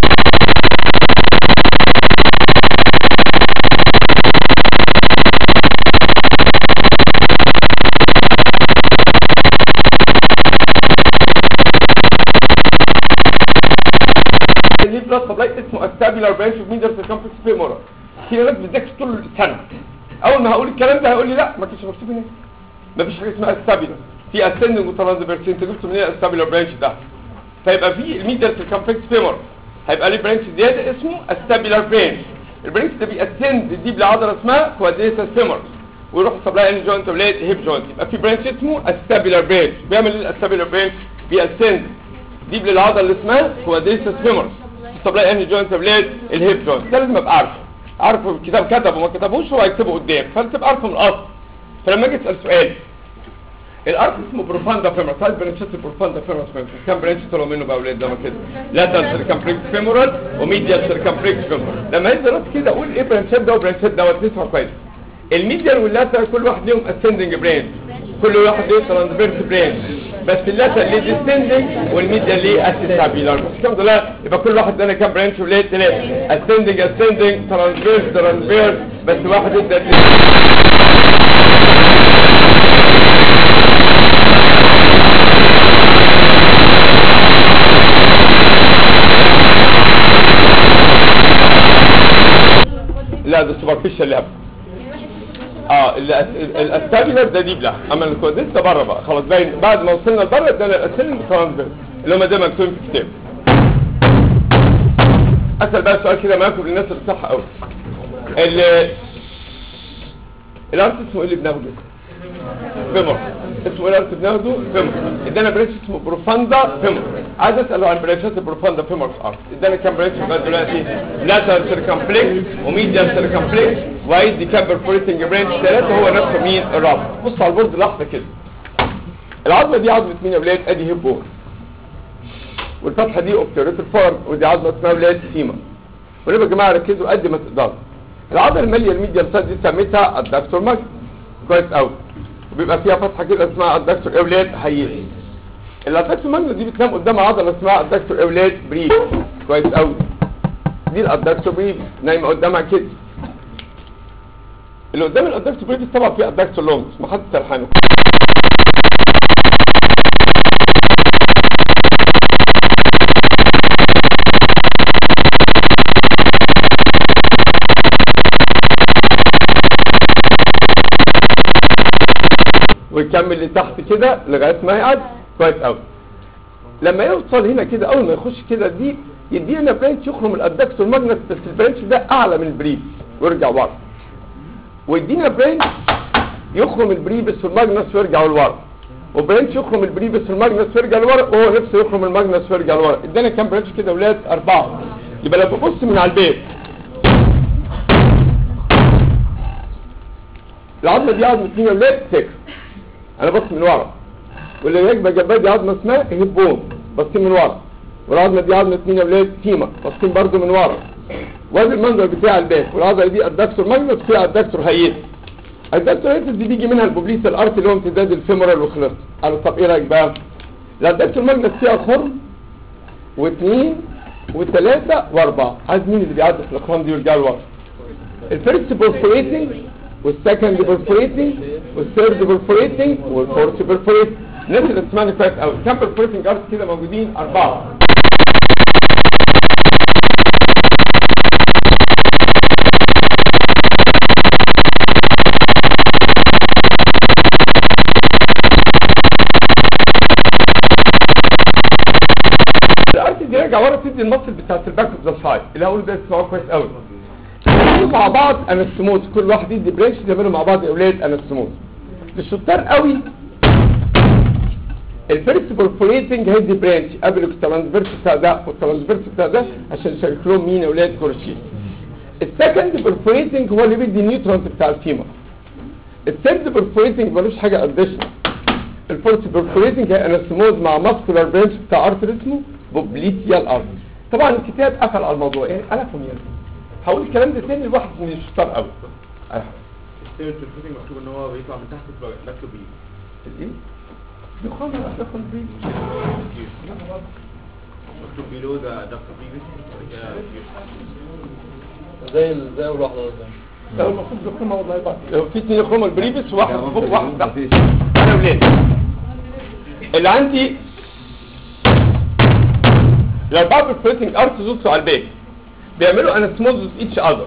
ليه بلاد سبلاي اسمه استابيلار برانش اوف ميدر سيركمفلكس فيمورا في ناس بتذاكر طول السنه اول ما هقول الكلام ده هيقول لي لا ما كانش مكتوب هنا مفيش حاجه اسمها استابيلار في اسندنج وترانسفيرس انت جبت منين استابيلار برانش ده فيبقى في الميدر سيركمفلكس فيمور هيبقى ليه برانش زياده اسمه استابيلار برانش البرانش ده بيأسند يجيب لعضله اسمها كوادريتس فيمور ويروح سبلاي ان جوينت ولاد هيب جوينت يبقى في برانش اسمه استابيلار برانش بيعمل ايه الاستابيلار برانش بيأسند يجيب للعضله اللي اسمها كوادريتس فيمور سبلاي ان جوينت ولاد الهيب جوينت ده لازم ابقى عارفه عارفه الكتاب كتبه وما كتبوش هو هيكتبه قدام فانت تبقى عارفه من الاصل فلما اجي اسال سؤال الارك اسمه بروفاندا فيمورال هل برانشات البروفاندا فيمورال كام برانش طلعوا منه بقى اولاد لما كده لاترال سيركمفلكس فيمورال وميديال سيركمفلكس فيمورال لما ينزل راس كده اقول ايه برانشات ده وبرانشات دوت تسمع كويس الميديال واللاترال كل واحد ليهم اسندنج برانش كل واحد ليه ترانسفيرس برانش بس اللاترال ليه ديسندنج والميديال ليه اسيستابيلار بس الحمد لله يبقى كل واحد لنا كام برانش وليه ثلاثه اسندنج اسندنج ترانسفيرس ترانسفيرس بس واحد ادى لا ده سوبرفيشال لاب اه الاستابيلر ده دي بلا اما الكواديس ده بره بقى خلاص باين بعد ما وصلنا لبره ده الاسيلين ترانسفير اللي هم ده مكتوب في الكتاب اسال بقى سؤال كده معاكم للناس اللي صح قوي ال الارت اسمه ايه اللي بناخده فيمور اسمه ايه الارت بناخده فيمور ادانا بريتش اسمه بروفاندا فيمور عايز اساله عن بريتشات البروفاندا فيمور ارت ادانا كام بريتش لغايه دلوقتي لاتر سيركمفلكس وميديال سيركمفلكس وعايز دي كام برفوريتنج برانش ثلاثه هو نفسه مين الرابع بص على البورد لحظه كده العظمه دي عظمه مين يا ولاد ادي هيب بون والفتحه دي اوبتيريتور فورم ودي عظمه اسمها ولاد سيما وليه يا جماعه ركزوا قد ما تقدروا العضله الماليه الميديال سايد دي سميتها الدكتور ماج كويس قوي وبيبقى فيها فتحه كده اسمها الدكتور اولاد حيين الادكتور ماجنس دي بتنام قدام عضله اسمها الدكتور اولاد بريف كويس قوي دي الادكتور بريف نايمه قدامها كده اللي قدام الادكتور بريف طبعا فيه الادكتور لونجز ما حدش سرحانه ويكمل لتحت كده لغايه ما يقعد كويس قوي لما يوصل هنا كده اول ما يخش كده دي يدينا برانش يخرم الادكتور ماجنس بس البرانش ده اعلى من البريف ويرجع ورا ويدينا برانش يخرم البريبس في الماجنس ويرجع لورا وبرانش يخرم البريبس في الماجنس ويرجع لورا وهو نفسه يخرم الماجنس ويرجع لورا ادانا كام برانش كده يا ولاد اربعه يبقى لو ببص من على البيت العظمه دي عظمه مين يا ولاد سكر انا بص من ورا واللي راكبه جنبها دي عظمه اسمها هيب بون باصين من ورا والعظمه دي عظمه مين يا ولاد تيما باصين برده من ورا وادي المنظر بتاع الباك والعضله دي الدكتور ماجنس فيها الدكتور هيئه الدكتور هيئه دي بيجي منها البوبليس الارت اللي هو امتداد الفيمورال وخلص على طب ايه رايك بقى لا الدكتور ماجنس فيها خرم واثنين وثلاثه واربعه عايز مين اللي بيعدي في الاخرام دي ويرجع لورا الفيرست بورفوريتنج والسكند بورفوريتنج والثيرد بورفوريتنج والفورث بورفوريتنج الناس اللي بتسمعني كويس قوي كام بورفوريتنج ارت كده موجودين اربعه تبتدي راجع ورا تدي المصل بتاعت الباك اوف ذا سايد اللي هقوله ده اسمعوه كويس قوي يعملوا مع بعض انستموز كل واحد يدي برانش يعملوا مع بعض يا اولاد انستموز للشطار قوي الفيرست بورفوريتنج هيدي برانش قبل الترانسفيرس بتاع ده والترانسفيرس بتاع ده عشان يشارك لهم مين يا اولاد كورشين السكند بورفوريتنج هو اللي بيدي النيوترونز بتاع الفيمر الثيرد بورفوريتنج ملوش حاجه اديشنال الفورث بورفوريتنج هي انستموز مع ماسكولار برانش بتاع ارتر اسمه بوبليتيال ارتر طبعا الكتاب قفل على الموضوع ايه قلقهم يعني هقول الكلام ده تاني لواحد من الشطار قوي السيرت الفوتنج مكتوب ان هو بيطلع من تحت اللاكتو بي الايه دخان ولا دخان بيه مكتوب بيلو ده دكتور بي زي ال- زي اول واحده قصدي ده المفروض دخان والله بعد لو في اتنين يخرموا البريفس وواحد فوق واحد تحت انا ولاد اللي عندي الاربعه بالفليتنج ارت زوتوا على الباقي بيعملوا انستموز ايتش اذر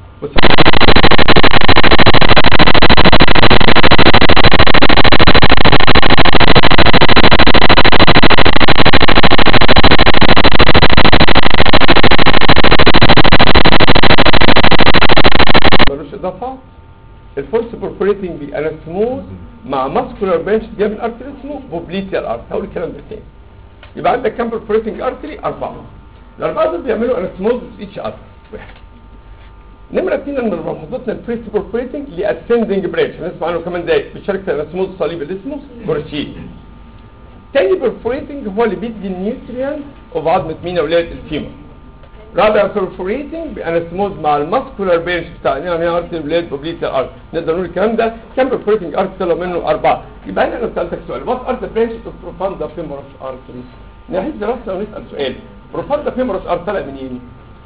ملوش اضافه الفورس بورفوريتنج بي انستموز مع ماسكولار بنش جاي من ارتري اسمه بوبليتيال ارت هقول الكلام ده تاني يبقى عندك كام بورفوريتنج ارتري اربعه الاربعه دول بيعملوا انستموز ايتش اذر واحد نمرة اتنين من ملاحظاتنا الفيرست بورفوريتنج لاسندنج برانش هنسمع عنه كمان دقايق بيشارك في الانستموز الصليب اللي اسمه كورشيد تاني بورفوريتنج هو اللي بيدي النيوتريان اوف عظمه مين يا اولاد الفيمر رابع بورفوريتنج بانستموز مع الماسكولار بينش بتاع يعني ارت بليد بوبليتال ارت نقدر نقول الكلام ده كام بورفوريتنج ارت طلع منه اربعه يبقى انا لو سالتك سؤال وات ار ذا برانش اوف بروفاندا فيمورس ارتري نعيد دراسه ونسال سؤال بروفاندا فيمورس ارت طلع منين؟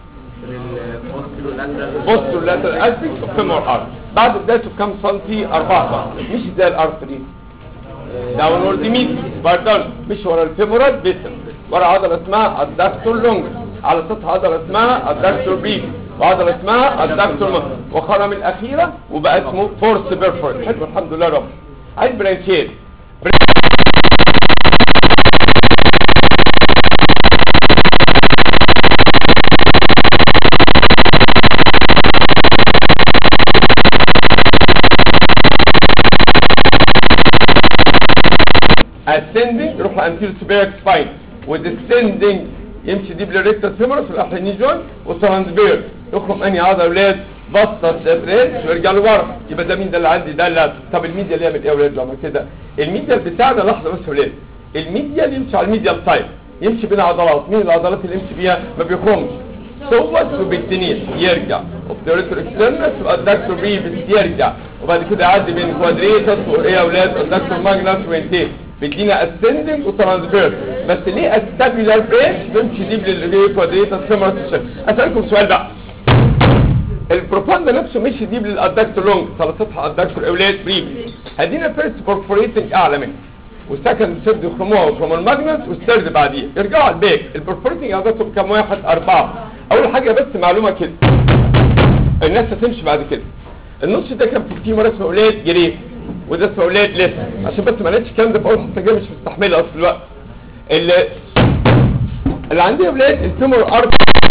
بوستر لاترال اسبيكت اوف فيمور ارت بعد بدايته بكام سنتي 4 سم مش زي الارتري داونورد ميد باردون مش ورا الفيمورال بيتم ورا عضله اسمها الدكتور لونج على سطح عضله اسمها الدكتور بيك وعضله اسمها الدكتور م... وخرم الاخيره وبقى اسمه فورس بيرفورت حلو الحمد لله رب عايز برانشين ascending يروح لانتيرو سوبيريك سباين وديسcending يمشي ديب للريكتال فيمورس والاحليني جوين وترانسبير يخرج انهي عضله يا اولاد بسطة بريد ويرجع لورا يبقى ده مين ده اللي عندي ده لا طب الميديا اللي يعمل ايه يا اولاد لما كده الميديا بتاعنا لحظه بس يا اولاد الميديا اللي يمشي على الميديا سايد يمشي بين عضلات مين العضلات اللي يمشي بيها ما بيخرمش سوس وبالتنين يرجع وبتوريتور اكسترنس والدكتور بريفس يرجع وبعد كده يعدي بين كوادريتس وايه يا اولاد الدكتور ماجنس وينتهي بيدينا اسندنج وترانسفيرس بس ليه استابيلار بريش بيمشي ديب للريجي كوادريتس فيمورس اسالكم سؤال بقى البروباندا نفسه مشي ديب للادكتور لونج على سطح الادكتور اولاد بريف هدينا فيرست بورفوريتنج اعلى منه والسكند سيرد يخرموها ويخرموا الماجنس والثيرد بعديه يرجعوا على الباك البورفوريتنج عددهم كام واحد اربعه اول حاجه بس معلومه كده الناس هتمشي بعد كده النص ده كان في الفيمور اسمه اولاد جريف وده اسمه اولاد لسه عشان بس ما لقيتش الكلام ده في اول حته مش مستحمله اصل الوقت اللي اللي عندي اولاد الفيمور ارض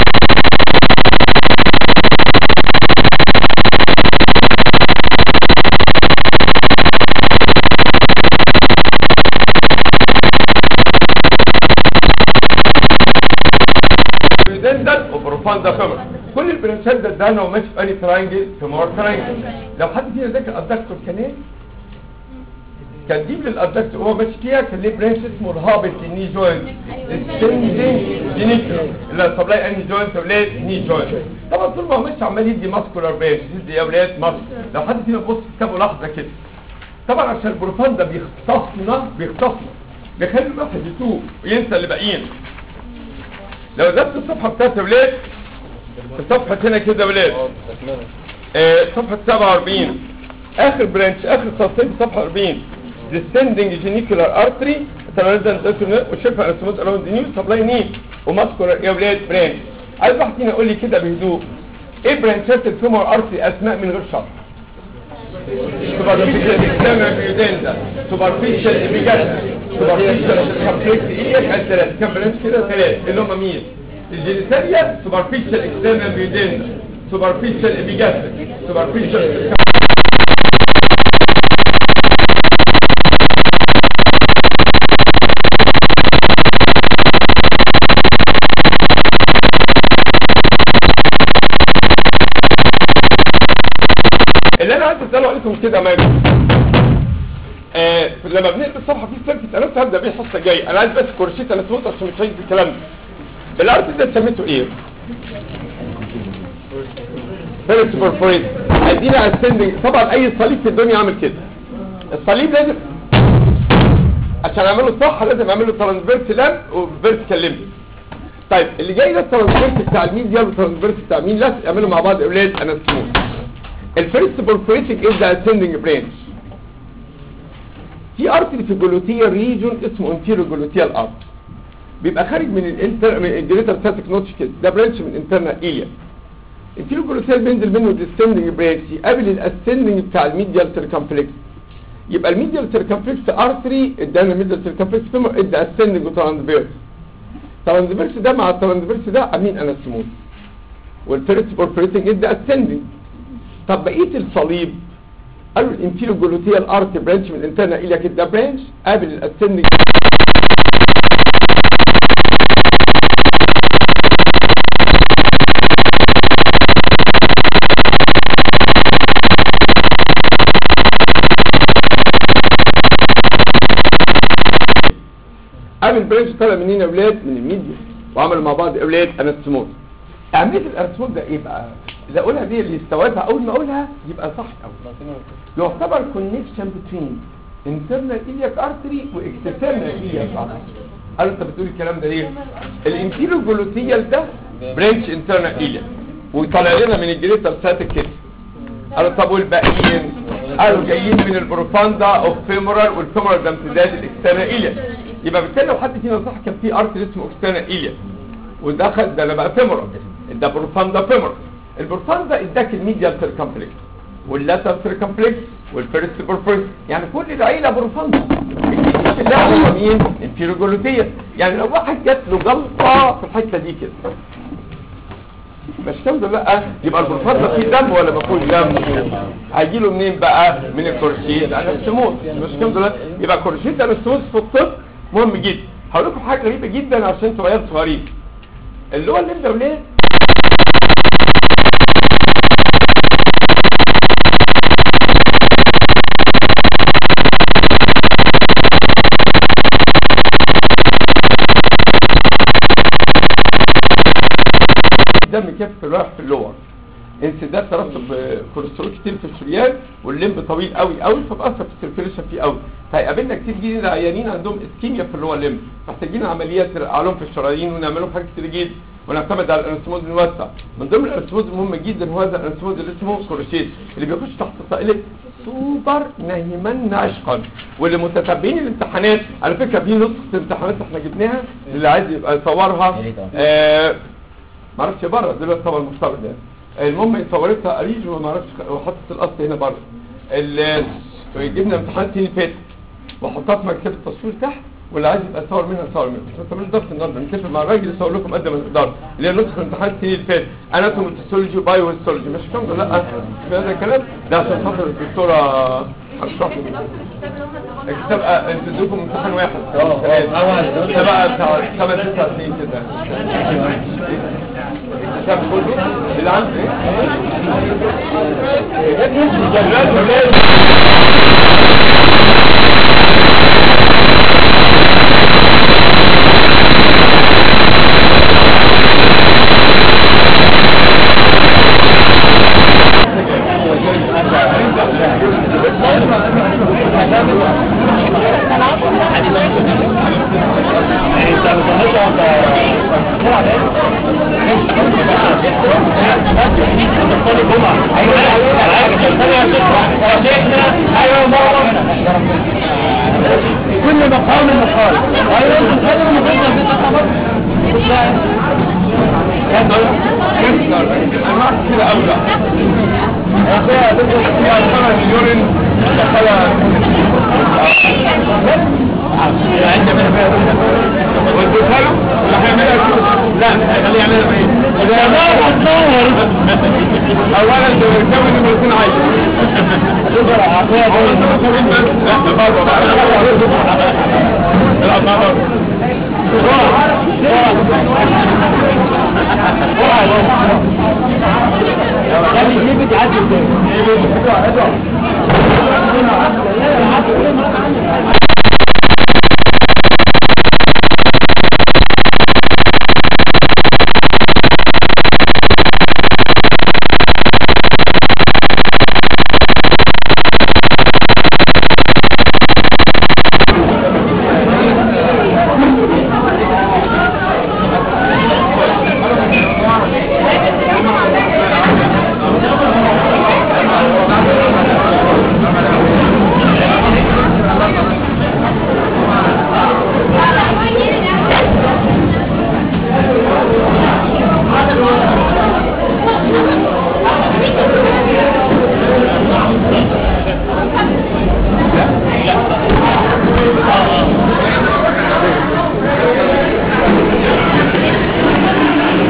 بريزندال وبروفاندا فيمور كل البرنسات ده ده لو ماشي في اني تراينجل فيمور تراينجل لو حد فينا ذاكر الادكتور كان ايه كان ديب للادكتور وهو ماشي فيها كان ليه برنس اسمه الهابط الني جوينت السندنج جينيكال اللي سبلاي اني جوينت اولاد ني جوينت طبعا طول ما هو ماشي عمال يدي ماسكولار بيش يدي يا اولاد ماسك لو حد فينا بص في كتابه لحظه كده طبعا عشان البروفاندا بيختصنا بيختصنا بيخلي الواحد يتوه وينسى اللي باقيين لو نزلت الصفحة بتاعت ولاد الصفحة هنا كده يا ولاد آه صفحة 47 اخر برانش اخر سطرين في صفحة 40 descending genicular artery وشبه اسموز around the new supply knee وماسكولار يا ولاد برانش عايز واحد فينا يقول لي كده بهدوء ايه برانشات الفيمور ارتري اسماء من غير شرط superficial external pudenda superficial epigastric superficial complex iliac الثلاث كم برانش كده ثلاث اللي هم مين الجينيتاليا superficial external pudenda superficial epigastric superficial اللي انا عايز اساله عليكم كده ما آه لما بنقلب الصفحه في سيركت انا لسه هبدا بيه الحصه الجايه انا عايز بس كورشيت انا سمعت عشان مش عايز الكلام ده الارت ده سميته ايه فيرست بورفوريت ادينا اسندنج طبعا اي صليب في الدنيا عامل كده الصليب لازم عشان اعمله صح لازم اعمله ترانسفيرس لاب وفيرتيكال ليمب طيب اللي جاي ده الترانسفيرس بتاع الميديا والترانسفيرس بتاع مين لازم يعملوا مع بعض اولاد انستموس الفيرست بورفوريتنج از ذا اسندنج برانش في ارتري في الجلوتيال ريجون اسمه انتيرو جلوتيال ارت بيبقى خارج من الانتر من الجريتر ساتيك نوتش كده ده برانش من انترنال ايليا الانتيرو جلوتيال بينزل منه الديسندنج برانش يقابل الاسندنج بتاع الميديال سيركمفلكس يبقى الميديال سيركمفلكس ارتري ادانا الميديال سيركمفلكس فيمور ادى اسندنج وترانسفيرس ترانسفيرس ده مع الترانسفيرس ده عاملين انستموس والفيرست بورفوريتنج ادى اسندنج طب بقيه الصليب قالوا الانتيرو جلوتيال ارت برانش من انترنا الى كده برانش قابل الاسندنج قابل برانش طالع منين يا اولاد من الميديا وعملوا مع بعض اولاد انستموس اهميه الانستموس ده ايه بقى اللي اقولها دي اللي يستوعبها اول ما اقولها يبقى صح قوي يعتبر كونكشن بتوين انترنال ايلياك ارتري واكسترنال ايلياك ارتري قالوا انت بتقول الكلام ده ليه الانتيرو جلوتيال ده برانش انترنال ايلياك وطالع لنا من الجريتر ساتيك كده قالوا طب والباقيين قالوا جايين من البروفاندا اوف فيمورال والفيمورال ده امتداد الاكسترنال ايلياك يبقى بالتالي لو حد فينا صح كان في ارتري اسمه اكسترنال ايلياك ودخل ده بقى فيمورال ده بروفاندا فيمورال البروفاندا اداك الميديال سيركمفلكس واللاتر سيركمفلكس والفيرست بورفورس يعني كل العيله بروفاندا الجديد اللي هو مين الفيروجولوتيه يعني لو واحد جات له جلطه في الحته دي كده مش الحمد لله يبقى البروفاندا فيه دم ولا ما فيهوش دم هيجي له منين بقى من الكورشيت انستموس مش الحمد لله يبقى كورشيت انستموس في الطب مهم جدا هقول لكم حاجه غريبه جدا عشان انتوا عيال صغيرين اللي هو الليمبا وليه دم كف رايح في اللور انسداد ترسب كوليسترول كتير في الشريان والليمب طويل قوي قوي فبأثر في السيركيليشن فيه قوي فهيقابلنا كتير جدا عيانين عندهم اسكيميا في اللور ليمب محتاجين عمليات نرقع لهم في الشرايين ونعمل لهم حاجات كتير جدا ونعتمد على الانستموز الموسع من ضمن الانستموز المهم جدا هو هذا الانستموز اللي اسمه كروشيت اللي بيخش تحت طائله سوبر نايمان عشقا واللي متتبعين الامتحانات على فكره في نسخه امتحانات احنا جبناها اللي عايز يبقى يصورها آه ما اعرفش بره دلوقتي طبعا المفترض يعني المهم صورتها اريج وما اعرفش وحطت الاصل هنا بره ال- جبنا امتحان تاني فات وحطها في مكتبه التصوير تحت واللي عايز يبقى يصور منها يصور منها مش هتعملوا ضغط النهارده نتفق مع الراجل يصور لكم قد ما نقدر اللي هي نسخه امتحان السنين اللي فات اناتومي هيستولوجي وبايو هيستولوجي مش الكلام ده لا في هذا الكلام ده عشان خاطر الدكتوره هتشرح لي الكتاب آه، انتوا ادوكم امتحان واحد اه ده بقى بتاع خمس تسع سنين كده الكتاب كله اللي عندي كل مقام مقال ايوه انت تقدر المقام كده أولى فيها الخرج اليورين دخلها واديتها له راح يعملها لا خليه يعملها بايه؟ اولا ده بيكون نمرتين عايزه هو انت مصابين بس لا ده بره بقى لا بره خلي جيبك يعدي ازاي